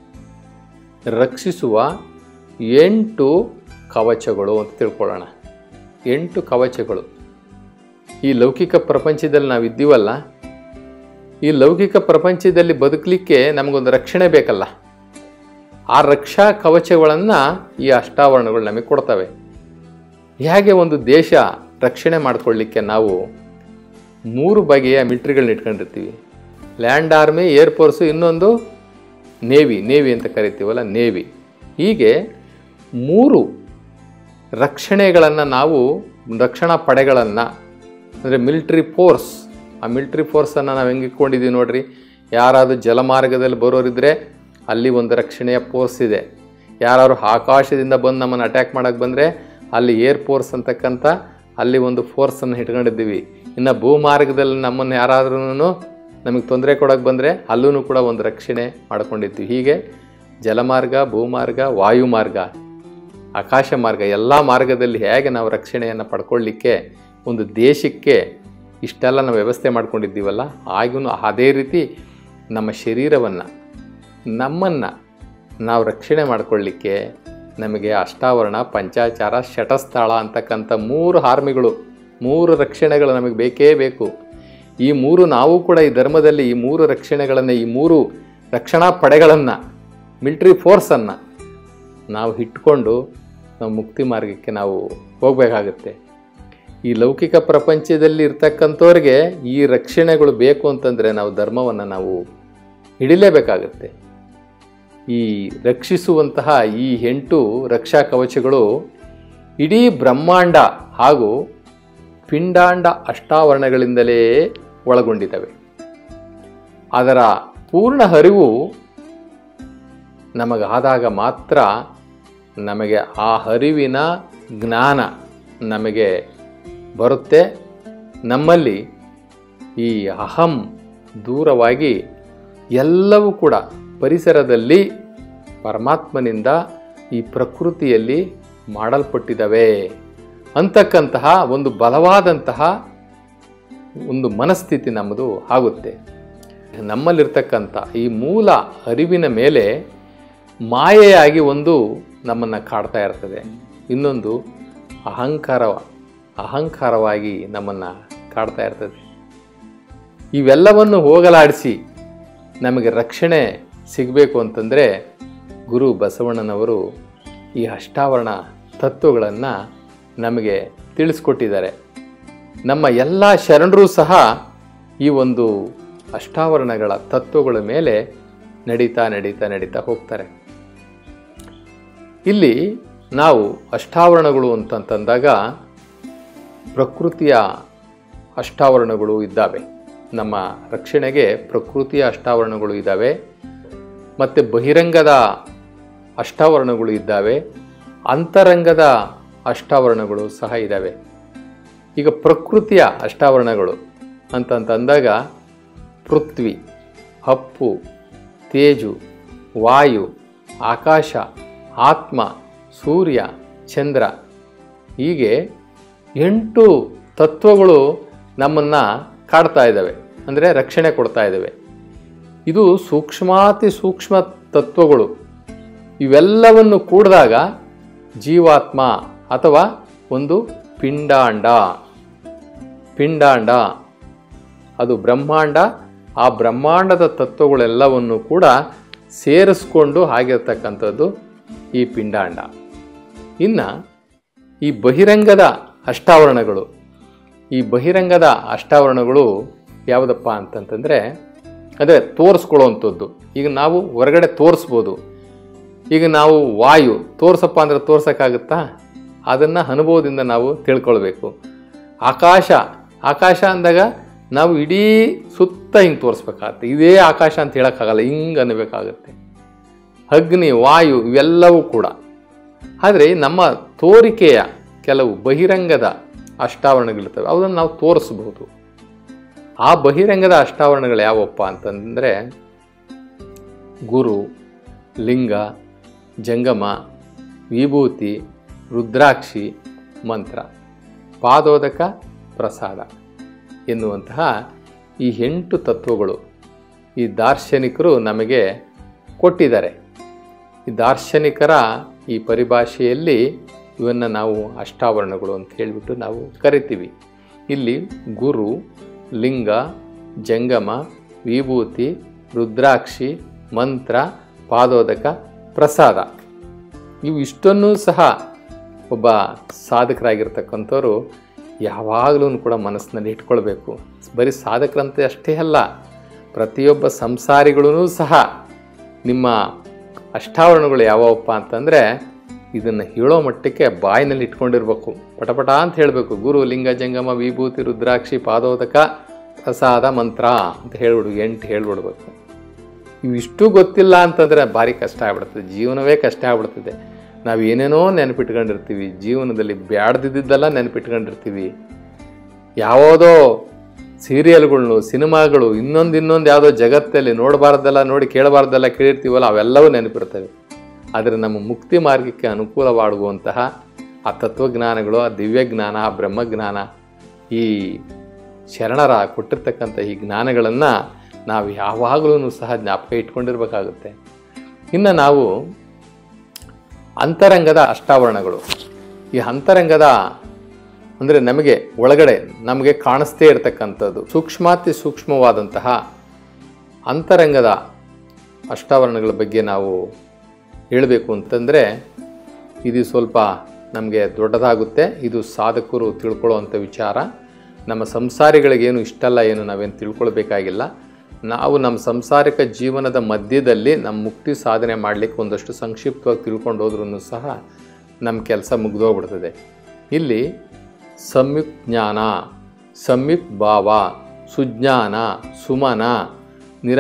ರಕ್ಷಿಸುವ ಎಂಟು ಕವಚಗಳು ಅಂತ ತಿಳ್ಕೊಳ್ಳೋಣ ಎಂಟು ಕವಚಗಳು ಈ ಲೌಕಿಕ ಪ್ರಪಂಚದಲ್ಲಿ ನಾವು ಇದ್ದೀವಲ್ಲ ಈ ಲೌಕಿಕ ಪ್ರಪಂಚದಲ್ಲಿ ಬದುಕಲಿಕ್ಕೆ ನಮಗೊಂದು ರಕ್ಷಣೆ ಬೇಕಲ್ಲ ಆ ರಕ್ಷಾ ಕವಚಗಳನ್ನು ಈ ಅಷ್ಟಾವರಣಗಳು ನಮಗೆ ಕೊಡ್ತವೆ ಹೇಗೆ ಒಂದು ದೇಶ ರಕ್ಷಣೆ ಮಾಡಿಕೊಳ್ಳಿಕ್ಕೆ ನಾವು ಮೂರು ಬಗೆಯ ಮಿಲ್ಟ್ರಿಗಳನ್ನ ಇಟ್ಕೊಂಡಿರ್ತೀವಿ ಲ್ಯಾಂಡ್ ಆರ್ಮಿ ಏರ್ಫೋರ್ಸು ಇನ್ನೊಂದು ನೇವಿ ನೇವಿ ಅಂತ ಕರಿತೀವಲ್ಲ ನೇವಿ ಹೀಗೆ ಮೂರು ರಕ್ಷಣೆಗಳನ್ನು ನಾವು ರಕ್ಷಣಾ ಪಡೆಗಳನ್ನು ಅಂದರೆ ಮಿಲಿಟ್ರಿ ಫೋರ್ಸ್ ಆ ಮಿಲಿಟ್ರಿ ಫೋರ್ಸನ್ನು ನಾವು ಹೆಂಗೆ ಇಟ್ಕೊಂಡಿದ್ದೀವಿ ನೋಡ್ರಿ ಯಾರಾದರೂ ಜಲಮಾರ್ಗದಲ್ಲಿ ಬರೋರಿದ್ರೆ ಅಲ್ಲಿ ಒಂದು ರಕ್ಷಣೆಯ ಫೋರ್ಸ್ ಇದೆ ಯಾರಾದ್ರು ಆಕಾಶದಿಂದ ಬಂದು ನಮ್ಮನ್ನು ಅಟ್ಯಾಕ್ ಮಾಡೋಕ್ಕೆ ಬಂದರೆ ಅಲ್ಲಿ ಏರ್ ಫೋರ್ಸ್ ಅಂತಕ್ಕಂಥ ಅಲ್ಲಿ ಒಂದು ಫೋರ್ಸನ್ನು ಇಟ್ಕೊಂಡಿದ್ದೀವಿ ಇನ್ನು ಭೂಮಾರ್ಗದಲ್ಲಿ ನಮ್ಮನ್ನು ಯಾರಾದ್ರೂ ನಮಗೆ ತೊಂದರೆ ಕೊಡೋಕ್ಕೆ ಬಂದರೆ ಅಲ್ಲೂ ಕೂಡ ಒಂದು ರಕ್ಷಣೆ ಮಾಡ್ಕೊಂಡಿದ್ವಿ ಹೀಗೆ ಜಲಮಾರ್ಗ ಭೂಮಾರ್ಗ ವಾಯುಮಾರ್ಗ ಆಕಾಶ ಮಾರ್ಗ ಎಲ್ಲ ಮಾರ್ಗದಲ್ಲಿ ಹೇಗೆ ನಾವು ರಕ್ಷಣೆಯನ್ನು ಪಡ್ಕೊಳ್ಳಿಕ್ಕೆ ಒಂದು ದೇಶಕ್ಕೆ ಇಷ್ಟೆಲ್ಲ ನಾವು ವ್ಯವಸ್ಥೆ ಮಾಡ್ಕೊಂಡಿದ್ದೀವಲ್ಲ ಹಾಗೂ ಅದೇ ರೀತಿ ನಮ್ಮ ಶರೀರವನ್ನು ನಮ್ಮನ್ನು ನಾವು ರಕ್ಷಣೆ ಮಾಡಿಕೊಳ್ಳಿಕ್ಕೆ ನಮಗೆ ಅಷ್ಟಾವರಣ ಪಂಚಾಚಾರ ಶಟಸ್ಥಳ ಅಂತಕ್ಕಂಥ ಮೂರು ಆರ್ಮಿಗಳು ಮೂರು ರಕ್ಷಣೆಗಳು ನಮಗೆ ಬೇಕೇ ಬೇಕು ಈ ಮೂರು ನಾವು ಕೂಡ ಈ ಧರ್ಮದಲ್ಲಿ ಈ ಮೂರು ರಕ್ಷಣೆಗಳನ್ನು ಈ ಮೂರು ರಕ್ಷಣಾ ಪಡೆಗಳನ್ನು ಮಿಲ್ಟ್ರಿ ಫೋರ್ಸನ್ನು ನಾವು ಇಟ್ಕೊಂಡು ನಾವು ಮುಕ್ತಿ ಮಾರ್ಗಕ್ಕೆ ನಾವು ಹೋಗಬೇಕಾಗತ್ತೆ ಈ ಲೌಕಿಕ ಪ್ರಪಂಚದಲ್ಲಿ ಇರ್ತಕ್ಕಂಥವ್ರಿಗೆ ಈ ರಕ್ಷಣೆಗಳು ಬೇಕು ಅಂತಂದರೆ ನಾವು ಧರ್ಮವನ್ನು ನಾವು ಹಿಡಿಲೇಬೇಕಾಗತ್ತೆ ಈ ರಕ್ಷಿಸುವಂತಹ ಈ ಎಂಟು ರಕ್ಷಾ ಕವಚಗಳು ಇಡೀ ಬ್ರಹ್ಮಾಂಡ ಹಾಗೂ ಪಿಂಡಾಂಡ ಅಷ್ಟಾವರಣಗಳಿಂದಲೇ ಒಳಗೊಂಡಿದ್ದಾವೆ ಅದರ ಪೂರ್ಣ ಅರಿವು ನಮಗಾದಾಗ ಮಾತ್ರ ನಮಗೆ ಆ ಅರಿವಿನ ಜ್ಞಾನ ನಮಗೆ ಬರುತ್ತೆ ನಮ್ಮಲ್ಲಿ ಈ ಅಹಂ ದೂರವಾಗಿ ಎಲ್ಲವೂ ಕೂಡ ಪರಿಸರದಲ್ಲಿ ಪರಮಾತ್ಮನಿಂದ ಈ ಪ್ರಕೃತಿಯಲ್ಲಿ ಮಾಡಲ್ಪಟ್ಟಿದ್ದಾವೆ ಅಂತಕ್ಕಂತಹ ಒಂದು ಬಲವಾದಂತಹ ಒಂದು ಮನಸ್ಥಿತಿ ನಮ್ಮದು ಆಗುತ್ತೆ ನಮ್ಮಲ್ಲಿರ್ತಕ್ಕಂಥ ಈ ಮೂಲ ಅರಿವಿನ ಮೇಲೆ ಮಾಯೆಯಾಗಿ ಒಂದು ನಮ್ಮನ್ನು ಕಾಡ್ತಾ ಇರ್ತದೆ ಇನ್ನೊಂದು ಅಹಂಕಾರ ಅಹಂಕಾರವಾಗಿ ನಮ್ಮನ್ನು ಕಾಡ್ತಾ ಇರ್ತದೆ ಇವೆಲ್ಲವನ್ನು ಹೋಗಲಾಡಿಸಿ ನಮಗೆ ರಕ್ಷಣೆ ಸಿಗಬೇಕು ಅಂತಂದರೆ ಗುರು ಬಸವಣ್ಣನವರು ಈ ಅಷ್ಟಾವರಣ ತತ್ವಗಳನ್ನು ನಮಗೆ ತಿಳಿಸ್ಕೊಟ್ಟಿದ್ದಾರೆ ನಮ್ಮ ಎಲ್ಲ ಶರಣರೂ ಸಹ ಈ ಒಂದು ಅಷ್ಟಾವರಣಗಳ ತತ್ವಗಳ ಮೇಲೆ ನಡೀತಾ ನಡೀತಾ ನಡೀತಾ ಹೋಗ್ತಾರೆ ಇಲ್ಲಿ ನಾವು ಅಷ್ಟಾವರಣಗಳು ಅಂತಂತಂದಾಗ ಪ್ರಕೃತಿಯ ಅಷ್ಟಾವರಣಗಳು ಇದ್ದಾವೆ ನಮ್ಮ ರಕ್ಷಣೆಗೆ ಪ್ರಕೃತಿಯ ಅಷ್ಟಾವರಣಗಳು ಇದ್ದಾವೆ ಮತ್ತು ಬಹಿರಂಗದ ಅಷ್ಟಾವರಣಗಳು ಇದ್ದಾವೆ ಅಂತರಂಗದ ಅಷ್ಟಾವರಣಗಳು ಸಹ ಇದ್ದಾವೆ ಈಗ ಪ್ರಕೃತಿಯ ಅಷ್ಟಾವರಣಗಳು ಅಂತಂತಂದಾಗ ಪೃಥ್ವಿ ಹಪ್ಪು ತೇಜು ವಾಯು ಆಕಾಶ ಆತ್ಮ ಸೂರ್ಯ ಚಂದ್ರ ಹೀಗೆ ಎಂಟು ತತ್ವಗಳು ನಮ್ಮನ್ನು ಕಾಡ್ತಾ ಇದ್ದಾವೆ ಅಂದರೆ ರಕ್ಷಣೆ ಕೊಡ್ತಾ ಇದ್ದಾವೆ ಇದು ಸೂಕ್ಷ್ಮಾತಿ ಸೂಕ್ಷ್ಮ ತತ್ವಗಳು ಇವೆಲ್ಲವನ್ನು ಕೂಡಿದಾಗ ಜೀವಾತ್ಮ ಅಥವಾ ಒಂದು ಪಿಂಡಾಂಡ ಪಿಂಡಾಂಡ ಅದು ಬ್ರಹ್ಮಾಂಡ ಆ ಬ್ರಹ್ಮಾಂಡದ ತತ್ವಗಳೆಲ್ಲವನ್ನು ಕೂಡ ಸೇರಿಸ್ಕೊಂಡು ಆಗಿರ್ತಕ್ಕಂಥದ್ದು ಈ ಪಿಂಡಾಂಡ ಇನ್ನು ಈ ಬಹಿರಂಗದ ಅಷ್ಟಾವರಣಗಳು ಈ ಬಹಿರಂಗದ ಅಷ್ಟಾವರಣಗಳು ಯಾವುದಪ್ಪ ಅಂತಂತಂದರೆ ಅದೇ ತೋರಿಸ್ಕೊಳ್ಳೋವಂಥದ್ದು ಈಗ ನಾವು ಹೊರಗಡೆ ತೋರಿಸ್ಬೋದು ಈಗ ನಾವು ವಾಯು ತೋರ್ಸಪ್ಪ ಅಂದರೆ ತೋರ್ಸೋಕ್ಕಾಗುತ್ತಾ ಅದನ್ನು ಅನುಭವದಿಂದ ನಾವು ತಿಳ್ಕೊಳ್ಬೇಕು ಆಕಾಶ ಆಕಾಶ ಅಂದಾಗ ನಾವು ಇಡೀ ಸುತ್ತ ಹಿಂಗೆ ತೋರಿಸ್ಬೇಕಾಗತ್ತೆ ಇದೇ ಆಕಾಶ ಅಂತ ಹೇಳೋಕ್ಕಾಗಲ್ಲ ಹಿಂಗೆ ಅನ್ನಬೇಕಾಗತ್ತೆ ಅಗ್ನಿ ವಾಯು ಇವೆಲ್ಲವೂ ಕೂಡ ಆದರೆ ನಮ್ಮ ತೋರಿಕೆಯ ಕೆಲವು ಬಹಿರಂಗದ ಅಷ್ಟಾವರಣಗಳಿರ್ತವೆ ಅವುಗಳನ್ನು ನಾವು ತೋರಿಸ್ಬೋದು ಆ ಬಹಿರಂಗದ ಅಷ್ಟಾವರಣಗಳು ಯಾವಪ್ಪ ಅಂತಂದರೆ ಗುರು ಲಿಂಗ ಜಂಗಮ ವಿಭೂತಿ ರುದ್ರಾಕ್ಷಿ ಮಂತ್ರ ಪಾದೋದಕ ಪ್ರಸಾದ ಎನ್ನುವಂತಹ ಈ ಎಂಟು ತತ್ವಗಳು ಈ ದಾರ್ಶನಿಕರು ನಮಗೆ ಕೊಟ್ಟಿದ್ದಾರೆ ಈ ದಾರ್ಶನಿಕರ ಈ ಪರಿಭಾಷೆಯಲ್ಲಿ ಇವನ್ನು ನಾವು ಅಷ್ಟಾವರಣಗಳು ಅಂತ ಹೇಳಿಬಿಟ್ಟು ನಾವು ಕರಿತೀವಿ ಇಲ್ಲಿ ಗುರು ಲಿಂಗ ಜಂಗಮ ವಿಭೂತಿ ರುದ್ರಾಕ್ಷಿ ಮಂತ್ರ ಪಾದೋದಕ ಪ್ರಸಾದ ಇವು ಇಷ್ಟನ್ನೂ ಸಹ ಒಬ್ಬ ಸಾಧಕರಾಗಿರ್ತಕ್ಕಂಥವ್ರು ಯಾವಾಗಲೂ ಕೂಡ ಮನಸ್ಸಿನಲ್ಲಿ ಇಟ್ಕೊಳ್ಬೇಕು ಬರೀ ಸಾಧಕರಂತೆ ಅಷ್ಟೇ ಅಲ್ಲ ಪ್ರತಿಯೊಬ್ಬ ಸಂಸಾರಿಗಳೂ ಸಹ ನಿಮ್ಮ ಅಷ್ಟಾವರಣಗಳು ಯಾವಪ್ಪ ಅಂತಂದರೆ ಇದನ್ನು ಹೇಳೋ ಮಟ್ಟಕ್ಕೆ ಬಾಯಿನಲ್ಲಿ ಇಟ್ಕೊಂಡಿರ್ಬೇಕು ಪಟಪಟ ಅಂತ ಹೇಳಬೇಕು ಗುರು ಲಿಂಗ ಜಂಗಮ ವಿಭೂತಿ ರುದ್ರಾಕ್ಷಿ ಪಾದೋದಕ ಪ್ರಸಾದ ಮಂತ್ರ ಅಂತ ಹೇಳ್ಬಿಡು ಎಂಟು ಹೇಳ್ಬಿಡ್ಬೇಕು ಇವಿಷ್ಟು ಗೊತ್ತಿಲ್ಲ ಅಂತಂದರೆ ಭಾರಿ ಕಷ್ಟ ಆಗ್ಬಿಡ್ತದೆ ಜೀವನವೇ ಕಷ್ಟ ಆಗ್ಬಿಡ್ತದೆ ನಾವು ಏನೇನೋ ನೆನಪಿಟ್ಕೊಂಡಿರ್ತೀವಿ ಜೀವನದಲ್ಲಿ ಬ್ಯಾಡ್ದಿದ್ದೆಲ್ಲ ನೆನಪಿಟ್ಕೊಂಡಿರ್ತೀವಿ ಯಾವುದೋ ಸೀರಿಯಲ್ಗಳ್ನು ಸಿನಿಮಾಗಳು ಇನ್ನೊಂದು ಇನ್ನೊಂದು ಯಾವುದೋ ಜಗತ್ತಲ್ಲಿ ನೋಡಬಾರ್ದೆಲ್ಲ ನೋಡಿ ಕೇಳಬಾರ್ದೆಲ್ಲ ಕೇಳಿರ್ತೀವಲ್ಲ ಅವೆಲ್ಲವೂ ನೆನಪಿರ್ತವೆ ಆದರೆ ನಮ್ಮ ಮುಕ್ತಿ ಮಾರ್ಗಕ್ಕೆ ಅನುಕೂಲವಾಗುವಂತಹ ಆ ತತ್ವಜ್ಞಾನಗಳು ಆ ದಿವ್ಯಜ್ಞಾನ ಆ ಬ್ರಹ್ಮಜ್ಞಾನ ಈ ಶರಣರ ಕೊಟ್ಟಿರ್ತಕ್ಕಂಥ ಈ ಜ್ಞಾನಗಳನ್ನು ನಾವು ಯಾವಾಗಲೂ ಸಹ ಜ್ಞಾಪಕ ಇಟ್ಕೊಂಡಿರ್ಬೇಕಾಗುತ್ತೆ ಇನ್ನು ನಾವು ಅಂತರಂಗದ ಅಷ್ಟಾವರಣಗಳು ಈ ಅಂತರಂಗದ ಅಂದರೆ ನಮಗೆ ಒಳಗಡೆ ನಮಗೆ ಕಾಣಿಸ್ತೇ ಇರತಕ್ಕಂಥದ್ದು ಸೂಕ್ಷ್ಮಾತಿ ಸೂಕ್ಷ್ಮವಾದಂತಹ ಅಂತರಂಗದ ಅಷ್ಟಾವರಣಗಳ ಬಗ್ಗೆ ನಾವು ಹೇಳಬೇಕು ಅಂತಂದರೆ ಇದು ಸ್ವಲ್ಪ ನಮಗೆ ದೊಡ್ಡದಾಗುತ್ತೆ ಇದು ಸಾಧಕರು ತಿಳ್ಕೊಳ್ಳುವಂಥ ವಿಚಾರ ನಮ್ಮ ಸಂಸಾರಿಗಳಿಗೇನು ಇಷ್ಟಲ್ಲ ಏನು ನಾವೇನು ತಿಳ್ಕೊಳ್ಬೇಕಾಗಿಲ್ಲ ನಾವು ನಮ್ಮ ಸಂಸಾರಿಕ ಜೀವನದ ಮಧ್ಯದಲ್ಲಿ ನಮ್ಮ ಮುಕ್ತಿ ಸಾಧನೆ ಮಾಡಲಿಕ್ಕೆ ಒಂದಷ್ಟು ಸಂಕ್ಷಿಪ್ತವಾಗಿ ತಿಳ್ಕೊಂಡು ಹೋದ್ರೂ ಸಹ ನಮ್ಮ ಕೆಲಸ ಮುಗಿದೋಗ್ಬಿಡ್ತದೆ ಇಲ್ಲಿ ಸಂಯುಕ್ತ ಜ್ಞಾನ ಸಂಯುಕ್ತ ಭಾವ ಸುಜ್ಞಾನ ಸುಮನ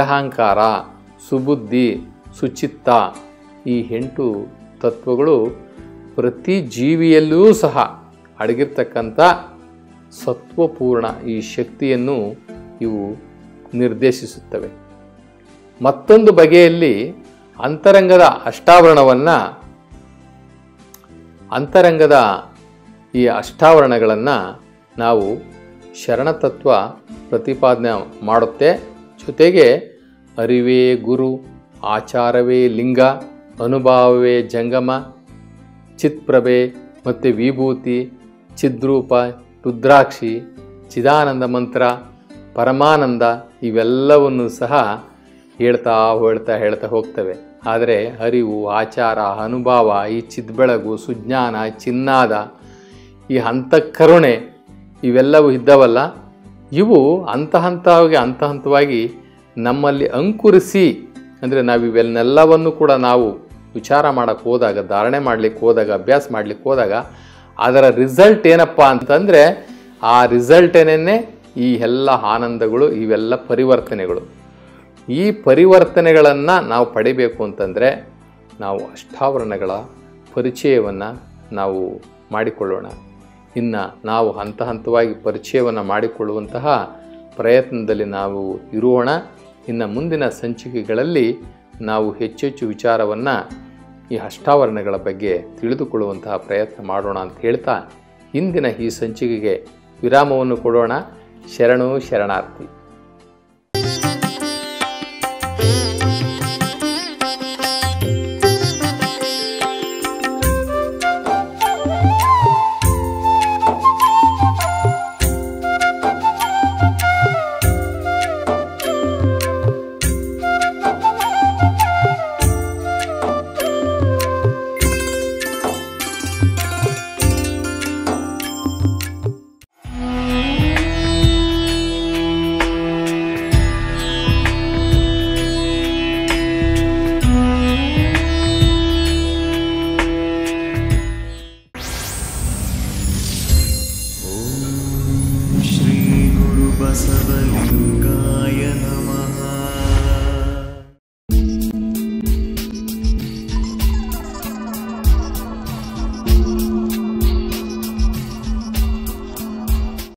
ನಿರಹಂಕಾರ ಸುಬುದ್ಧಿ ಸುಚಿತ್ತ ಈ ಎಂಟು ತತ್ವಗಳು ಪ್ರತಿ ಜೀವಿಯಲ್ಲೂ ಸಹ ಅಡಗಿರ್ತಕ್ಕಂಥ ಸತ್ವಪೂರ್ಣ ಈ ಶಕ್ತಿಯನ್ನು ಇವು ನಿರ್ದೇಶಿಸುತ್ತವೆ ಮತ್ತೊಂದು ಬಗೆಯಲ್ಲಿ ಅಂತರಂಗದ ಅಷ್ಟಾವರಣವನ್ನು ಅಂತರಂಗದ ಈ ಅಷ್ಟಾವರಣಗಳನ್ನು ನಾವು ಶರಣತತ್ವ ಪ್ರತಿಪಾದನೆ ಮಾಡುತ್ತೆ ಜೊತೆಗೆ ಅರಿವೇ ಗುರು ಆಚಾರವೇ ಲಿಂಗ ಅನುಭಾವವೇ ಜಂಗಮ ಚಿತ್ಪ್ರಭೆ ಮತ್ತು ವಿಭೂತಿ ಚಿದ್ರೂಪ ರುದ್ರಾಕ್ಷಿ ಚಿದಾನಂದ ಮಂತ್ರ ಪರಮಾನಂದ ಇವೆಲ್ಲವನ್ನು ಸಹ ಹೇಳ್ತಾ ಹೇಳ್ತಾ ಹೇಳ್ತಾ ಹೋಗ್ತವೆ ಆದರೆ ಅರಿವು ಆಚಾರ ಅನುಭವ ಈ ಚಿದ್ಬೆಳಗು ಸುಜ್ಞಾನ ಚಿನ್ನಾದ ಈ ಅಂತಃಕರುಣೆ ಇವೆಲ್ಲವೂ ಇದ್ದವಲ್ಲ ಇವು ಹಂತ ಹಂತವಾಗಿ ಹಂತ ಹಂತವಾಗಿ ನಮ್ಮಲ್ಲಿ ಅಂಕುರಿಸಿ ಅಂದರೆ ನಾವು ಇವೆಲ್ಲವನ್ನು ಕೂಡ ನಾವು ವಿಚಾರ ಮಾಡೋಕ್ಕೆ ಹೋದಾಗ ಧಾರಣೆ ಮಾಡಲಿಕ್ಕೆ ಹೋದಾಗ ಅಭ್ಯಾಸ ಮಾಡಲಿಕ್ಕೆ ಹೋದಾಗ ಅದರ ರಿಸಲ್ಟ್ ಏನಪ್ಪ ಅಂತಂದರೆ ಆ ರಿಸಲ್ಟೇನೇ ಈ ಎಲ್ಲ ಆನಂದಗಳು ಇವೆಲ್ಲ ಪರಿವರ್ತನೆಗಳು ಈ ಪರಿವರ್ತನೆಗಳನ್ನು ನಾವು ಪಡಿಬೇಕು ಅಂತಂದರೆ ನಾವು ಅಷ್ಟಾವರಣಗಳ ಪರಿಚಯವನ್ನು ನಾವು ಮಾಡಿಕೊಳ್ಳೋಣ ಇನ್ನು ನಾವು ಹಂತ ಹಂತವಾಗಿ ಪರಿಚಯವನ್ನು ಮಾಡಿಕೊಳ್ಳುವಂತಹ ಪ್ರಯತ್ನದಲ್ಲಿ ನಾವು ಇರೋಣ ಇನ್ನು ಮುಂದಿನ ಸಂಚಿಕೆಗಳಲ್ಲಿ ನಾವು ಹೆಚ್ಚೆಚ್ಚು ವಿಚಾರವನ್ನು ಈ ಅಷ್ಟಾವರಣಗಳ ಬಗ್ಗೆ ತಿಳಿದುಕೊಳ್ಳುವಂತಹ ಪ್ರಯತ್ನ ಮಾಡೋಣ ಅಂತ ಹೇಳ್ತಾ ಇಂದಿನ ಈ ಸಂಚಿಕೆಗೆ ವಿರಾಮವನ್ನು ಕೊಡೋಣ ಶರಣು ಶರಣಾರ್ಥಿ